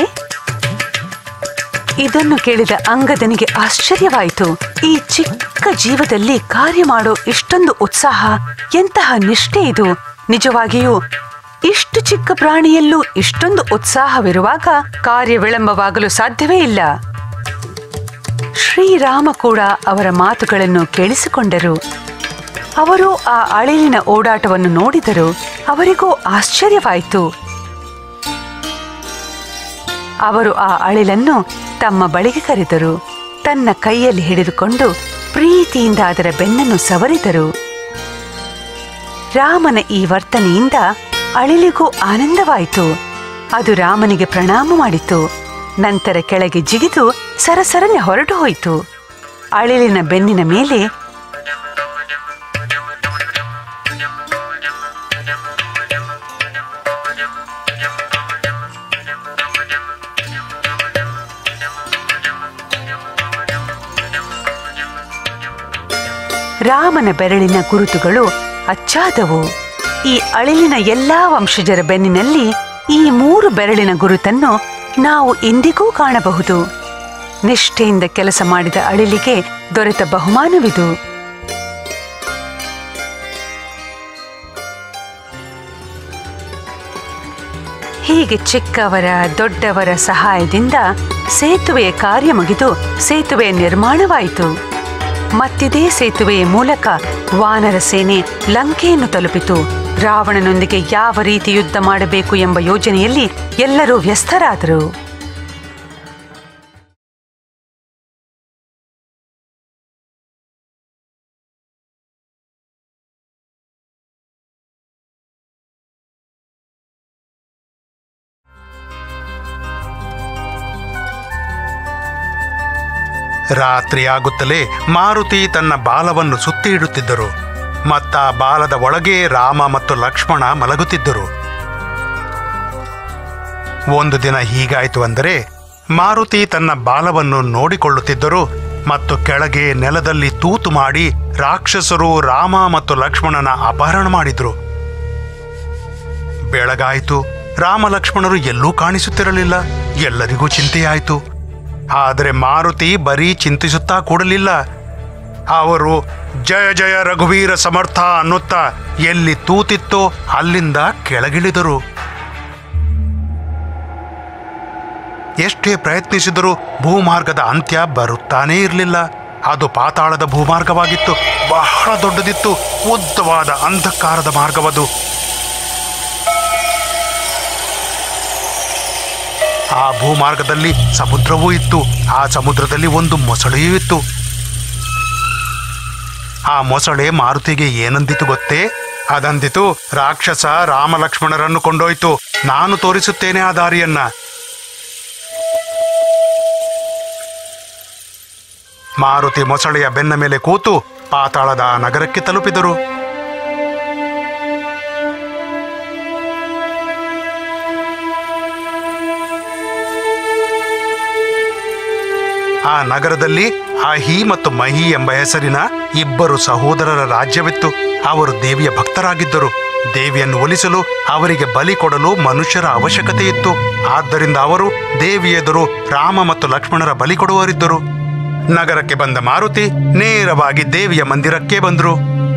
ಇದನ್ನು ಕೇಳಿದ ಅಂಗದನಿಗೆ ಆಶ್ಚರ್ಯವಾಯಿತು ಈ ಚಿಕ್ಕ ಜೀವದಲ್ಲಿ ಕಾರ್ಯ ಮಾಡೋ ಇಷ್ಟೊಂದು ಉತ್ಸಾಹ ಎಂತಹ ನಿಷ್ಠೆ ಇದು ನಿಜವಾಗಿಯೂ ಇಷ್ಟು ಚಿಕ್ಕ ಪ್ರಾಣಿಯಲ್ಲೂ ಇಷ್ಟೊಂದು ಉತ್ಸಾಹವಿರುವಾಗ ಕಾರ್ಯ ವಿಳಂಬವಾಗಲು ಸಾಧ್ಯವೇ ಇಲ್ಲ ಶ್ರೀರಾಮ ಕೂಡ ಅವರ ಮಾತುಗಳನ್ನು ಕೇಳಿಸಿಕೊಂಡರು ಅವರು ಆ ಅಳಿಲಿನ ಓಡಾಟವನ್ನು ನೋಡಿದರು ಅವರಿಗೂ ಆಶ್ಚರ್ಯವಾಯಿತು ಅವರು ಆ ಅಳಿಲನ್ನು ತಮ್ಮ ಬಳಿಗೆ ಕರೆದರು ತನ್ನ ಕೈಯಲ್ಲಿ ಹಿಡಿದುಕೊಂಡು ಪ್ರೀತಿಯಿಂದ ಅದರ ಬೆನ್ನನ್ನು ಸವರಿದರು ರಾಮನ ಈ ವರ್ತನೆಯಿಂದ ಅಳಿಲಿಗೂ ಆನಂದವಾಯಿತು ಅದು ರಾಮನಿಗೆ ಪ್ರಣಾಮ ಮಾಡಿತು ನಂತರ ಕೆಳಗೆ ಜಿಗಿದು ಸರಸರನೆ ಹೊರಟು ಹೋಯಿತು ಅಳಿಲಿನ ಬೆನ್ನಿನ ಮೇಲೆ ರಾಮನ ಬೆರಳಿನ ಗುರುತುಗಳು ಅಚ್ಚಾದವು ಈ ಅಳಿಲಿನ ಎಲ್ಲಾ ವಂಶಜರ ಬೆನ್ನಿನಲ್ಲಿ ಈ ಮೂರು ಬೆರಳಿನ ಗುರುತನ್ನು ನಾವು ಇಂದಿಗೂ ಕಾಣಬಹುದು ನಿಷ್ಠೆಯಿಂದ ಕೆಲಸ ಮಾಡಿದ ಅಳಿಲಿಗೆ ದೊರೆತ ಬಹುಮಾನವಿದು ಹೀಗೆ ಚಿಕ್ಕವರ ದೊಡ್ಡವರ ಸಹಾಯದಿಂದ ಸೇತುವೆಯ ಕಾರ್ಯ ಮುಗಿದು ಸೇತುವೆಯ ನಿರ್ಮಾಣವಾಯಿತು ಮತ್ತಿದೇ ಸೇತುವೆಯ ಮೂಲಕ ವಾನರ ಸೇನೆ ಲಂಕೆಯನ್ನು ತಲುಪಿತು ರಾವಣನೊಂದಿಗೆ ಯಾವ ರೀತಿ ಯುದ್ಧ ಮಾಡಬೇಕು ಎಂಬ ಯೋಜನೆಯಲ್ಲಿ ಎಲ್ಲರೂ ವ್ಯಸ್ತರಾದರು ರಾತ್ರಿ ಆಗುತ್ತಲೇ ಮಾರುತಿ ತನ್ನ ಬಾಲವನ್ನು ಸುತ್ತಿ ಇಡುತ್ತಿದ್ದರು ಮತ್ತ ಬಾಲದ ಒಳಗೆ ರಾಮ ಮತ್ತು ಲಕ್ಷ್ಮಣ ಮಲಗುತ್ತಿದ್ದರು ಒಂದು ದಿನ ಹೀಗಾಯಿತು ಅಂದರೆ ಮಾರುತಿ ತನ್ನ ಬಾಲವನ್ನು ನೋಡಿಕೊಳ್ಳುತ್ತಿದ್ದರು ಮತ್ತು ಕೆಳಗೆ ನೆಲದಲ್ಲಿ ತೂತು ಮಾಡಿ ರಾಕ್ಷಸರು ರಾಮ ಮತ್ತು ಲಕ್ಷ್ಮಣನ ಅಪಹರಣ ಮಾಡಿದ್ರು ಬೆಳಗಾಯಿತು ರಾಮ ಲಕ್ಷ್ಮಣರು ಎಲ್ಲೂ ಕಾಣಿಸುತ್ತಿರಲಿಲ್ಲ ಎಲ್ಲರಿಗೂ ಚಿಂತೆಯಾಯಿತು ಆದರೆ ಮಾರುತಿ ಬರೀ ಚಿಂತಿಸುತ್ತಾ ಕೂಡಲಿಲ್ಲ ಅವರು ಜಯ ಜಯ ರಘುವೀರ ಸಮರ್ಥ ಅನ್ನುತ್ತಾ ಎಲ್ಲಿ ತೂತಿತ್ತೋ ಅಲ್ಲಿಂದ ಕೆಳಗಿಳಿದರು ಎಷ್ಟೇ ಪ್ರಯತ್ನಿಸಿದರೂ ಭೂಮಾರ್ಗದ ಅಂತ್ಯ ಬರುತ್ತಾನೇ ಇರಲಿಲ್ಲ ಅದು ಪಾತಾಳದ ಭೂಮಾರ್ಗವಾಗಿತ್ತು ಬಹಳ ದೊಡ್ಡದಿತ್ತು ಉದ್ದವಾದ ಅಂಧಕಾರದ ಮಾರ್ಗವದು ಆ ಭೂಮಾರ್ಗದಲ್ಲಿ ಸಮುದ್ರವೂ ಇತ್ತು ಆ ಸಮುದ್ರದಲ್ಲಿ ಒಂದು ಮೊಸಳೆಯೂ ಇತ್ತು ಆ ಮೊಸಳೆ ಮಾರುತಿಗೆ ಏನಂದಿತು ಗೊತ್ತೇ ಅದಂದಿತು ರಾಕ್ಷಸ ರಾಮ ಲಕ್ಷ್ಮಣರನ್ನು ಕೊಂಡೋಯ್ತು ನಾನು ತೋರಿಸುತ್ತೇನೆ ಆ ದಾರಿಯನ್ನ ಮಾರುತಿ ಮೊಸಳೆಯ ಬೆನ್ನ ಮೇಲೆ ಕೂತು ಪಾತಾಳದ ಆ ನಗರಕ್ಕೆ ತಲುಪಿದರು ಆ ನಗರದಲ್ಲಿ ಅಹಿ ಮತ್ತು ಮಹಿ ಎಂಬ ಹೆಸರಿನ ಇಬ್ಬರು ಸಹೋದರರ ರಾಜ್ಯವಿತ್ತು ಅವರು ದೇವಿಯ ಭಕ್ತರಾಗಿದ್ದರು ದೇವಿಯನ್ನು ಒಲಿಸಲು ಅವರಿಗೆ ಬಲಿ ಕೊಡಲು ಮನುಷ್ಯರ ಅವಶ್ಯಕತೆ ಇತ್ತು ಆದ್ದರಿಂದ ಅವರು ದೇವಿ ಎದುರು ರಾಮ ಮತ್ತು ಲಕ್ಷ್ಮಣರ ಬಲಿ ಕೊಡುವರಿದ್ದರು ನಗರಕ್ಕೆ ಬಂದ ಮಾರುತಿ ನೇರವಾಗಿ ದೇವಿಯ ಮಂದಿರಕ್ಕೆ ಬಂದರು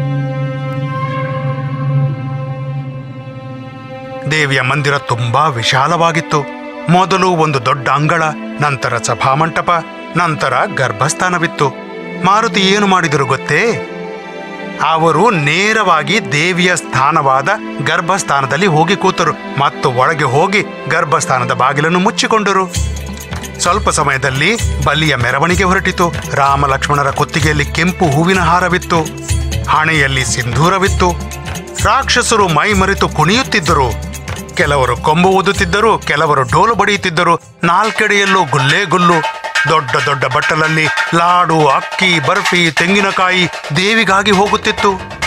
ದೇವಿಯ ಮಂದಿರ ತುಂಬಾ ವಿಶಾಲವಾಗಿತ್ತು ಮೊದಲು ಒಂದು ದೊಡ್ಡ ಅಂಗಳ ನಂತರ ಸಭಾಮಂಟಪ ನಂತರ ಗರ್ಭಸ್ಥಾನವಿತ್ತು ಮಾರುತಿ ಏನು ಮಾಡಿದರು ಗೊತ್ತೇ ಅವರು ನೇರವಾಗಿ ದೇವಿಯ ಸ್ಥಾನವಾದ ಗರ್ಭಸ್ಥಾನದಲ್ಲಿ ಹೋಗಿ ಕೂತರು ಮತ್ತು ಒಳಗೆ ಹೋಗಿ ಗರ್ಭಸ್ಥಾನದ ಬಾಗಿಲನ್ನು ಮುಚ್ಚಿಕೊಂಡರು ಸ್ವಲ್ಪ ಸಮಯದಲ್ಲಿ ಬಲಿಯ ಮೆರವಣಿಗೆ ಹೊರಟಿತು ರಾಮ ಲಕ್ಷ್ಮಣರ ಕುತ್ತಿಗೆಯಲ್ಲಿ ಕೆಂಪು ಹೂವಿನ ಹಾರವಿತ್ತು ಹಣೆಯಲ್ಲಿ ಸಿಂಧೂರವಿತ್ತು ರಾಕ್ಷಸರು ಮೈ ಮರೆತು ಕುಣಿಯುತ್ತಿದ್ದರು ಕೆಲವರು ಕೊಂಬು ಊದುತ್ತಿದ್ದರು ಕೆಲವರು ಡೋಲು ಬಡಿಯುತ್ತಿದ್ದರು ನಾಲ್ಕೆಡೆಯಲ್ಲೂ ಗುಲ್ಲೇ ಗುಲ್ಲು ದೊಡ್ಡ ದೊಡ್ಡ ಬಟ್ಟಲಲ್ಲಿ ಲಾಡು ಅಕ್ಕಿ ಬರ್ಫಿ ತೆಂಗಿನಕಾಯಿ ದೇವಿಗಾಗಿ ಹೋಗುತ್ತಿತ್ತು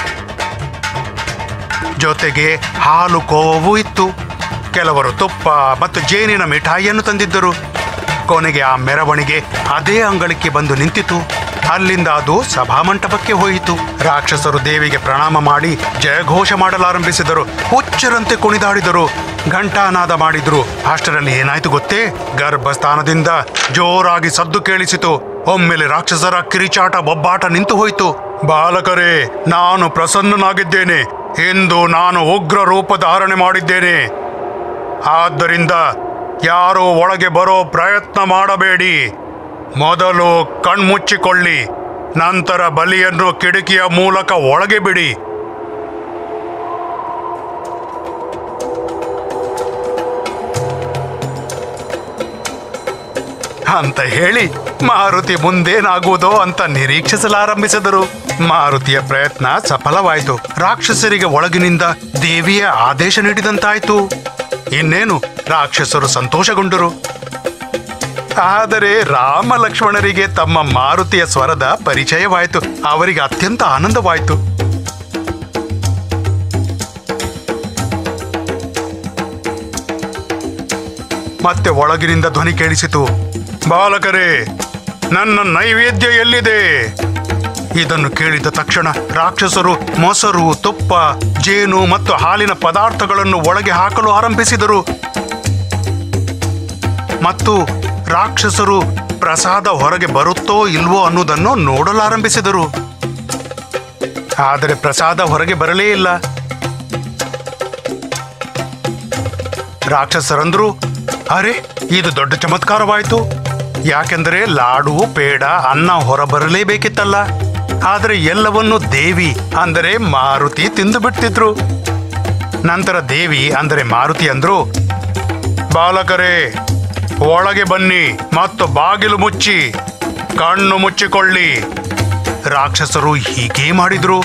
ಜೊತೆಗೆ ಹಾಲು ಕೋವೂ ಇತ್ತು ಕೆಲವರು ತುಪ್ಪ ಮತ್ತು ಜೇನಿನ ಮಿಠಾಯಿಯನ್ನು ತಂದಿದ್ದರು ಕೊನೆಗೆ ಆ ಮೆರವಣಿಗೆ ಅದೇ ಅಂಗಳಕ್ಕೆ ಬಂದು ನಿಂತಿತು ಅಲ್ಲಿಂದ ಅದು ಸಭಾಮಂಟಪಕ್ಕೆ ಹೋಯಿತು ರಾಕ್ಷಸರು ದೇವಿಗೆ ಪ್ರಣಾಮ ಮಾಡಿ ಜಯಘೋಷ ಮಾಡಲಾರಂಭಿಸಿದರು ಹುಚ್ಚರಂತೆ ಕುಣಿದಾಡಿದರು ಘಂಟಾನಾದ ಮಾಡಿದ್ರು ಅಷ್ಟರಲ್ಲಿ ಏನಾಯ್ತು ಗೊತ್ತೇ ಗರ್ಭಸ್ಥಾನದಿಂದ ಜೋರಾಗಿ ಸದ್ದು ಕೇಳಿಸಿತು ಒಮ್ಮೆಲೆ ರಾಕ್ಷಸರ ಕಿರಿಚಾಟ ಬೊಬ್ಬಾಟ ನಿಂತು ಹೋಯಿತು ಬಾಲಕರೇ ನಾನು ಪ್ರಸನ್ನನಾಗಿದ್ದೇನೆ ಎಂದು ನಾನು ಉಗ್ರ ರೂಪ ಧಾರಣೆ ಮಾಡಿದ್ದೇನೆ ಆದ್ದರಿಂದ ಯಾರೋ ಒಳಗೆ ಬರೋ ಪ್ರಯತ್ನ ಮಾಡಬೇಡಿ ಮೊದಲು ಕಣ್ಮುಚ್ಚಿಕೊಳ್ಳಿ ನಂತರ ಬಲಿಯನ್ನು ಕಿಟಕಿಯ ಮೂಲಕ ಒಳಗೆ ಬಿಡಿ ಅಂತ ಹೇಳಿ ಮಾರುತಿ ಮುಂದೇನಾಗುವುದೋ ಅಂತ ನಿರೀಕ್ಷಿಸಲಾರಂಭಿಸಿದರು ಮಾರುತಿಯ ಪ್ರಯತ್ನ ಸಫಲವಾಯಿತು ರಾಕ್ಷಸರಿಗೆ ಒಳಗಿನಿಂದ ದೇವಿಯ ಆದೇಶ ನೀಡಿದಂತಾಯ್ತು ಇನ್ನೇನು ರಾಕ್ಷಸರು ಸಂತೋಷಗೊಂಡರು ಆದರೆ ರಾಮ ಲಕ್ಷ್ಮಣರಿಗೆ ತಮ್ಮ ಮಾರುತಿಯ ಸ್ವರದ ಪರಿಚಯವಾಯಿತು ಅವರಿಗೆ ಅತ್ಯಂತ ಆನಂದವಾಯಿತು ಮತ್ತೆ ಒಳಗಿನಿಂದ ಧ್ವನಿ ಕೇಳಿಸಿತು ಬಾಲಕರೇ ನನ್ನ ನೈವೇದ್ಯ ಎಲ್ಲಿದೆ ಇದನ್ನು ಕೇಳಿದ ತಕ್ಷಣ ರಾಕ್ಷಸರು ಮೊಸರು ತುಪ್ಪ ಜೇನು ಮತ್ತು ಹಾಲಿನ ಪದಾರ್ಥಗಳನ್ನು ಒಳಗೆ ಹಾಕಲು ಆರಂಭಿಸಿದರು ಮತ್ತು ರಾಕ್ಷಸರು ಪ್ರಸಾದ ಹೊರಗೆ ಬರುತ್ತೋ ಇಲ್ವೋ ಅನ್ನುವುದನ್ನು ನೋಡಲಾರಂಭಿಸಿದರು ಆದರೆ ಪ್ರಸಾದ ಹೊರಗೆ ಬರಲೇ ಇಲ್ಲ ರಾಕ್ಷಸರಂದ್ರು ಅರೆ ಇದು ದೊಡ್ಡ ಚಮತ್ಕಾರವಾಯಿತು ಯಾಕೆಂದರೆ ಲಾಡು ಪೇಡ ಅನ್ನ ಹೊರಬರಲೇಬೇಕಿತ್ತಲ್ಲ ಆದರೆ ಎಲ್ಲವನ್ನು ದೇವಿ ಅಂದರೆ ಮಾರುತಿ ತಿಂದು ಬಿಡ್ತಿದ್ರು ನಂತರ ದೇವಿ ಅಂದರೆ ಮಾರುತಿ ಅಂದ್ರು ಬಾಲಕರೇ ಒಳಗೆ ಬನ್ನಿ ಮತ್ತು ಬಾಗಿಲು ಮುಚ್ಚಿ ಕಣ್ಣು ಮುಚ್ಚಿಕೊಳ್ಳಿ ರಾಕ್ಷಸರು ಹೀಗೇ ಮಾಡಿದ್ರು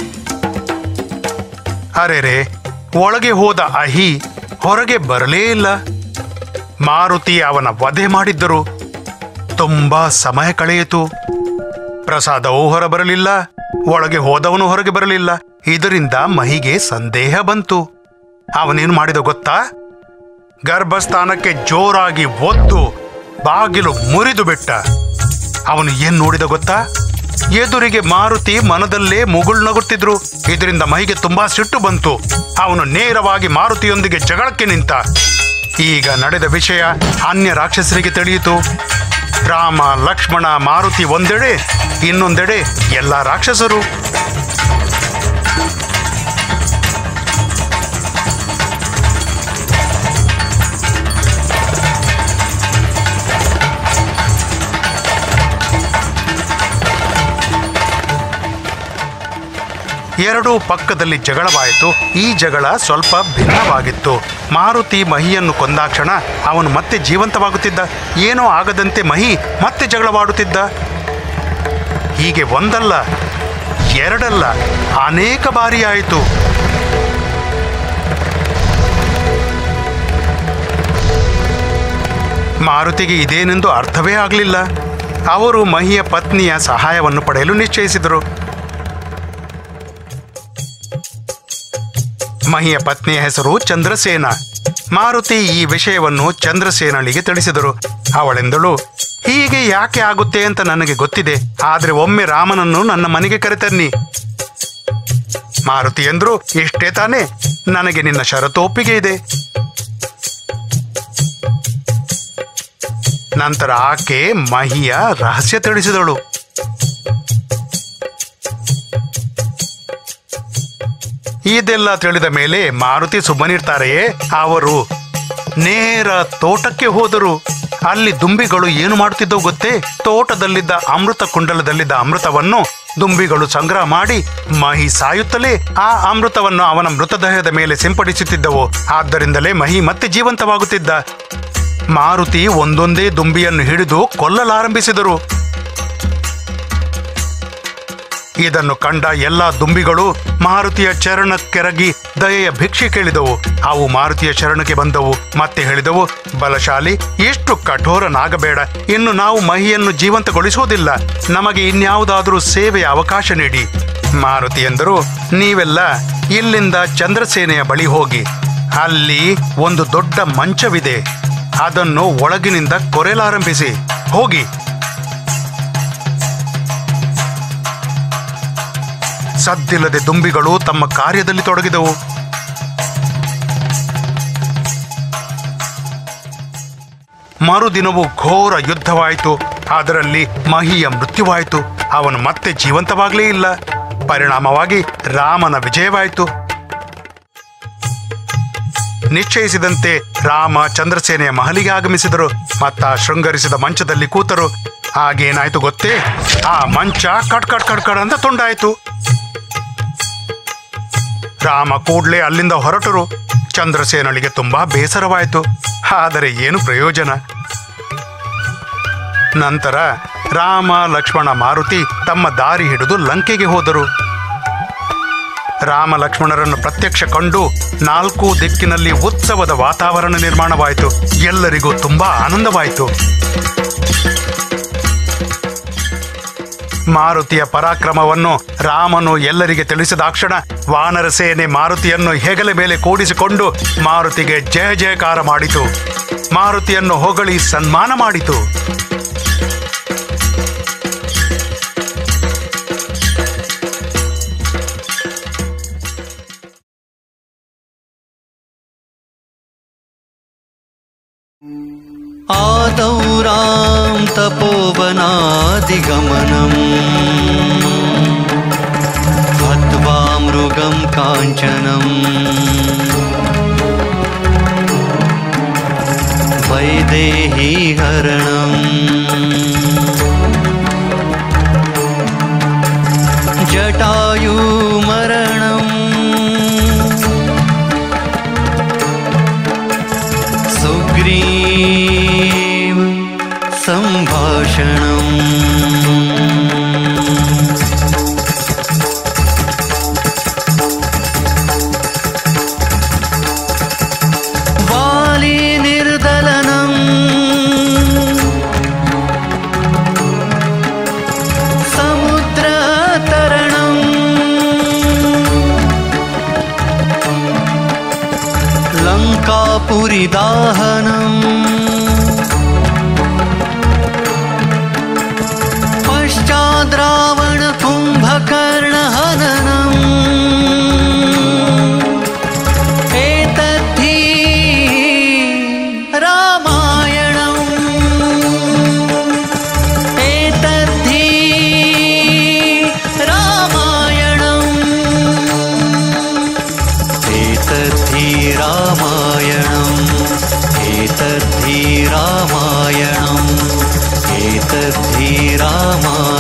ಅರೆರೆ ಒಳಗೆ ಹೋದ ಅಹಿ ಹೊರಗೆ ಬರಲೇ ಇಲ್ಲ ಮಾರುತಿ ಅವನ ವಧೆ ಮಾಡಿದ್ದರು ತುಂಬಾ ಸಮಯ ಕಳೆಯಿತು ಪ್ರಸಾದವೂ ಹೊರಬರಲಿಲ್ಲ ಒಳಗೆ ಹೋದವನು ಹೊರಗೆ ಬರಲಿಲ್ಲ ಇದರಿಂದ ಮಹಿಗೆ ಸಂದೇಹ ಬಂತು ಅವನೇನು ಮಾಡಿದ ಗೊತ್ತಾ ಗರ್ಭಸ್ಥಾನಕ್ಕೆ ಜೋರಾಗಿ ಒದ್ದು ಬಾಗಿಲು ಮುರಿದು ಬಿಟ್ಟ ಅವನು ಏನ್ ನೋಡಿದ ಗೊತ್ತಾ ಎದುರಿಗೆ ಮಾರುತಿ ಮನದಲ್ಲೇ ಮುಗುಳ್ ನಗುತ್ತಿದ್ರು ಇದರಿಂದ ಮೈಗೆ ತುಂಬಾ ಸಿಟ್ಟು ಬಂತು ಅವನು ನೇರವಾಗಿ ಮಾರುತಿಯೊಂದಿಗೆ ಜಗಳಕ್ಕೆ ನಿಂತ ಈಗ ನಡೆದ ವಿಷಯ ಅನ್ಯ ರಾಕ್ಷಸರಿಗೆ ತಿಳಿಯಿತು ರಾಮ ಲಕ್ಷ್ಮಣ ಮಾರುತಿ ಒಂದೆಡೆ ಇನ್ನೊಂದೆಡೆ ಎಲ್ಲ ರಾಕ್ಷಸರು ಎರಡೂ ಪಕ್ಕದಲ್ಲಿ ಜಗಳವಾಯಿತು ಈ ಜಗಳ ಸ್ವಲ್ಪ ಭಿನ್ನವಾಗಿತ್ತು ಮಾರುತಿ ಮಹಿಯನ್ನು ಕೊಂದಾಕ್ಷಣ ಅವನು ಮತ್ತೆ ಜೀವಂತವಾಗುತ್ತಿದ್ದ ಏನೋ ಆಗದಂತೆ ಮಹಿ ಮತ್ತೆ ಜಗಳವಾಡುತ್ತಿದ್ದ ಹೀಗೆ ಒಂದಲ್ಲ ಎರಡಲ್ಲ ಅನೇಕ ಬಾರಿ ಆಯಿತು ಮಾರುತಿಗೆ ಇದೇನೆಂದು ಅರ್ಥವೇ ಆಗಲಿಲ್ಲ ಅವರು ಮಹಿಯ ಪತ್ನಿಯ ಸಹಾಯವನ್ನು ಪಡೆಯಲು ನಿಶ್ಚಯಿಸಿದರು ಮಹಿಯ ಪತ್ನಿಯ ಹೆಸರು ಚಂದ್ರಸೇನ ಮಾರುತಿ ಈ ವಿಷಯವನ್ನು ಚಂದ್ರಸೇನಳಿಗೆ ತಿಳಿಸಿದರು ಅವಳೆಂದಳು ಹೀಗೆ ಯಾಕೆ ಆಗುತ್ತೆ ಅಂತ ನನಗೆ ಗೊತ್ತಿದೆ ಆದ್ರೆ ಒಮ್ಮೆ ರಾಮನನ್ನು ನನ್ನ ಮನೆಗೆ ಕರೆತನ್ನಿ ಮಾರುತಿ ಎಂದ್ರು ಇಷ್ಟೇ ತಾನೇ ನನಗೆ ನಿನ್ನ ಷರತ್ತು ಒಪ್ಪಿಗೆ ಇದೆ ನಂತರ ಆಕೆ ಮಹಿಯ ರಹಸ್ಯ ತಿಳಿಸಿದಳು ಇದೆಲ್ಲ ತಿಳಿದ ಮೇಲೆ ಮಾರುತಿ ಸುಮ್ಮನಿರ್ತಾರೆಯೇ ಅವರು ನೇರ ತೋಟಕ್ಕೆ ಹೋದರು ಅಲ್ಲಿ ದುಂಬಿಗಳು ಏನು ಮಾಡುತ್ತಿದ್ದವು ಗೊತ್ತೇ ತೋಟದಲ್ಲಿದ್ದ ಅಮೃತ ಕುಂಡಲದಲ್ಲಿದ್ದ ಅಮೃತವನ್ನು ದುಂಬಿಗಳು ಸಂಗ್ರಹ ಮಾಡಿ ಮಹಿ ಸಾಯುತ್ತಲೇ ಆ ಅಮೃತವನ್ನು ಅವನ ಮೃತದೇಹದ ಮೇಲೆ ಸಿಂಪಡಿಸುತ್ತಿದ್ದವು ಆದ್ದರಿಂದಲೇ ಮಹಿ ಮತ್ತೆ ಜೀವಂತವಾಗುತ್ತಿದ್ದ ಮಾರುತಿ ಒಂದೊಂದೇ ದುಂಬಿಯನ್ನು ಹಿಡಿದು ಕೊಲ್ಲಲಾರಂಭಿಸಿದರು ಇದನ್ನು ಕಂಡ ಎಲ್ಲಾ ದುಂಬಿಗಳು ಮಾರುತಿಯ ಚರಣಕ್ಕೆರಗಿ ದಯೆಯ ಭಿಕ್ಷೆ ಕೇಳಿದವು ಅವು ಮಾರುತಿಯ ಶರಣಕ್ಕೆ ಬಂದವು ಮತ್ತೆ ಹೇಳಿದವು ಬಲಶಾಲಿ ಎಷ್ಟು ಕಠೋರನಾಗಬೇಡ ಇನ್ನು ನಾವು ಮಹಿಯನ್ನು ಜೀವಂತಗೊಳಿಸುವುದಿಲ್ಲ ನಮಗೆ ಇನ್ಯಾವುದಾದರೂ ಸೇವೆಯ ಅವಕಾಶ ನೀಡಿ ಮಾರುತಿ ಎಂದರು ನೀವೆಲ್ಲ ಇಲ್ಲಿಂದ ಚಂದ್ರಸೇನೆಯ ಬಳಿ ಹೋಗಿ ಅಲ್ಲಿ ಒಂದು ದೊಡ್ಡ ಮಂಚವಿದೆ ಅದನ್ನು ಒಳಗಿನಿಂದ ಕೊರೆಯಲಾರಂಭಿಸಿ ಹೋಗಿ ಸದ್ದಿಲ್ಲದೆ ದುಂಬಿಗಳು ತಮ್ಮ ಕಾರ್ಯದಲ್ಲಿ ತೊಡಗಿದವು ಮರುದಿನವೂ ಘೋರ ಯುದ್ಧವಾಯಿತು ಅದರಲ್ಲಿ ಮಹಿಯ ಮೃತ್ಯುವಾಯಿತು ಅವನು ಮತ್ತೆ ಜೀವಂತವಾಗಲೇ ಇಲ್ಲ ಪರಿಣಾಮವಾಗಿ ರಾಮನ ವಿಜಯವಾಯಿತು ನಿಶ್ಚಯಿಸಿದಂತೆ ರಾಮ ಚಂದ್ರಸೇನೆಯ ಮಹಲಿಗೆ ಆಗಮಿಸಿದರು ಮತ್ತ ಶೃಂಗರಿಸಿದ ಮಂಚದಲ್ಲಿ ಕೂತರು ಆಗೇನಾಯ್ತು ಗೊತ್ತೇ ಆ ಮಂಚ ಕಟ್ ಕಟ್ ಕಟ್ ಕಟ್ ಅಂತ ತುಂಡಾಯ್ತು ರಾಮ ಕೂಡ್ಲೆ ಅಲ್ಲಿಂದ ಹೊರಟರು ಚಂದ್ರಸೇನಳಿಗೆ ತುಂಬಾ ಬೇಸರವಾಯಿತು ಆದರೆ ಏನು ಪ್ರಯೋಜನ ನಂತರ ರಾಮ ಲಕ್ಷ್ಮಣ ಮಾರುತಿ ತಮ್ಮ ದಾರಿ ಹಿಡಿದು ಲಂಕೆಗೆ ಹೋದರು ರಾಮ ಲಕ್ಷ್ಮಣರನ್ನು ಪ್ರತ್ಯಕ್ಷ ಕಂಡು ನಾಲ್ಕು ದಿಕ್ಕಿನಲ್ಲಿ ಉತ್ಸವದ ವಾತಾವರಣ ನಿರ್ಮಾಣವಾಯಿತು ಎಲ್ಲರಿಗೂ ತುಂಬಾ ಆನಂದವಾಯಿತು ಮಾರುತಿಯ ಪರಾಕ್ರಮವನ್ನು ರಾಮನು ಎಲ್ಲರಿಗೆ ತಿಳಿಸಿದಾಕ್ಷಣ ವಾನರ ಸೇನೆ ಮಾರುತಿಯನ್ನು ಹೆಗಲ ಮೇಲೆ ಕೂಡಿಸಿಕೊಂಡು ಮಾರುತಿಗೆ ಜಯ ಜಯಕಾರ ಮಾಡಿತು ಮಾರುತಿಯನ್ನು ಹೊಗಳಿ ಸನ್ಮಾನ ಮಾಡಿತು आदौ रां तपोवनादिगमनम् हत्वा मृगं काञ्चनम् वैदेही हरणम् जटायुमरणम् वाली निर्दलनम् समुद्रतरणम् लङ्कापुरिदाहनम् पश्चाद्रावण कुम्भकर्णहननम् एतद्धि रामायणम् एतद्धि रामायणम् एतद्धि रामायणम् एतद्धि रामायणम् एतद्धि रामायणम्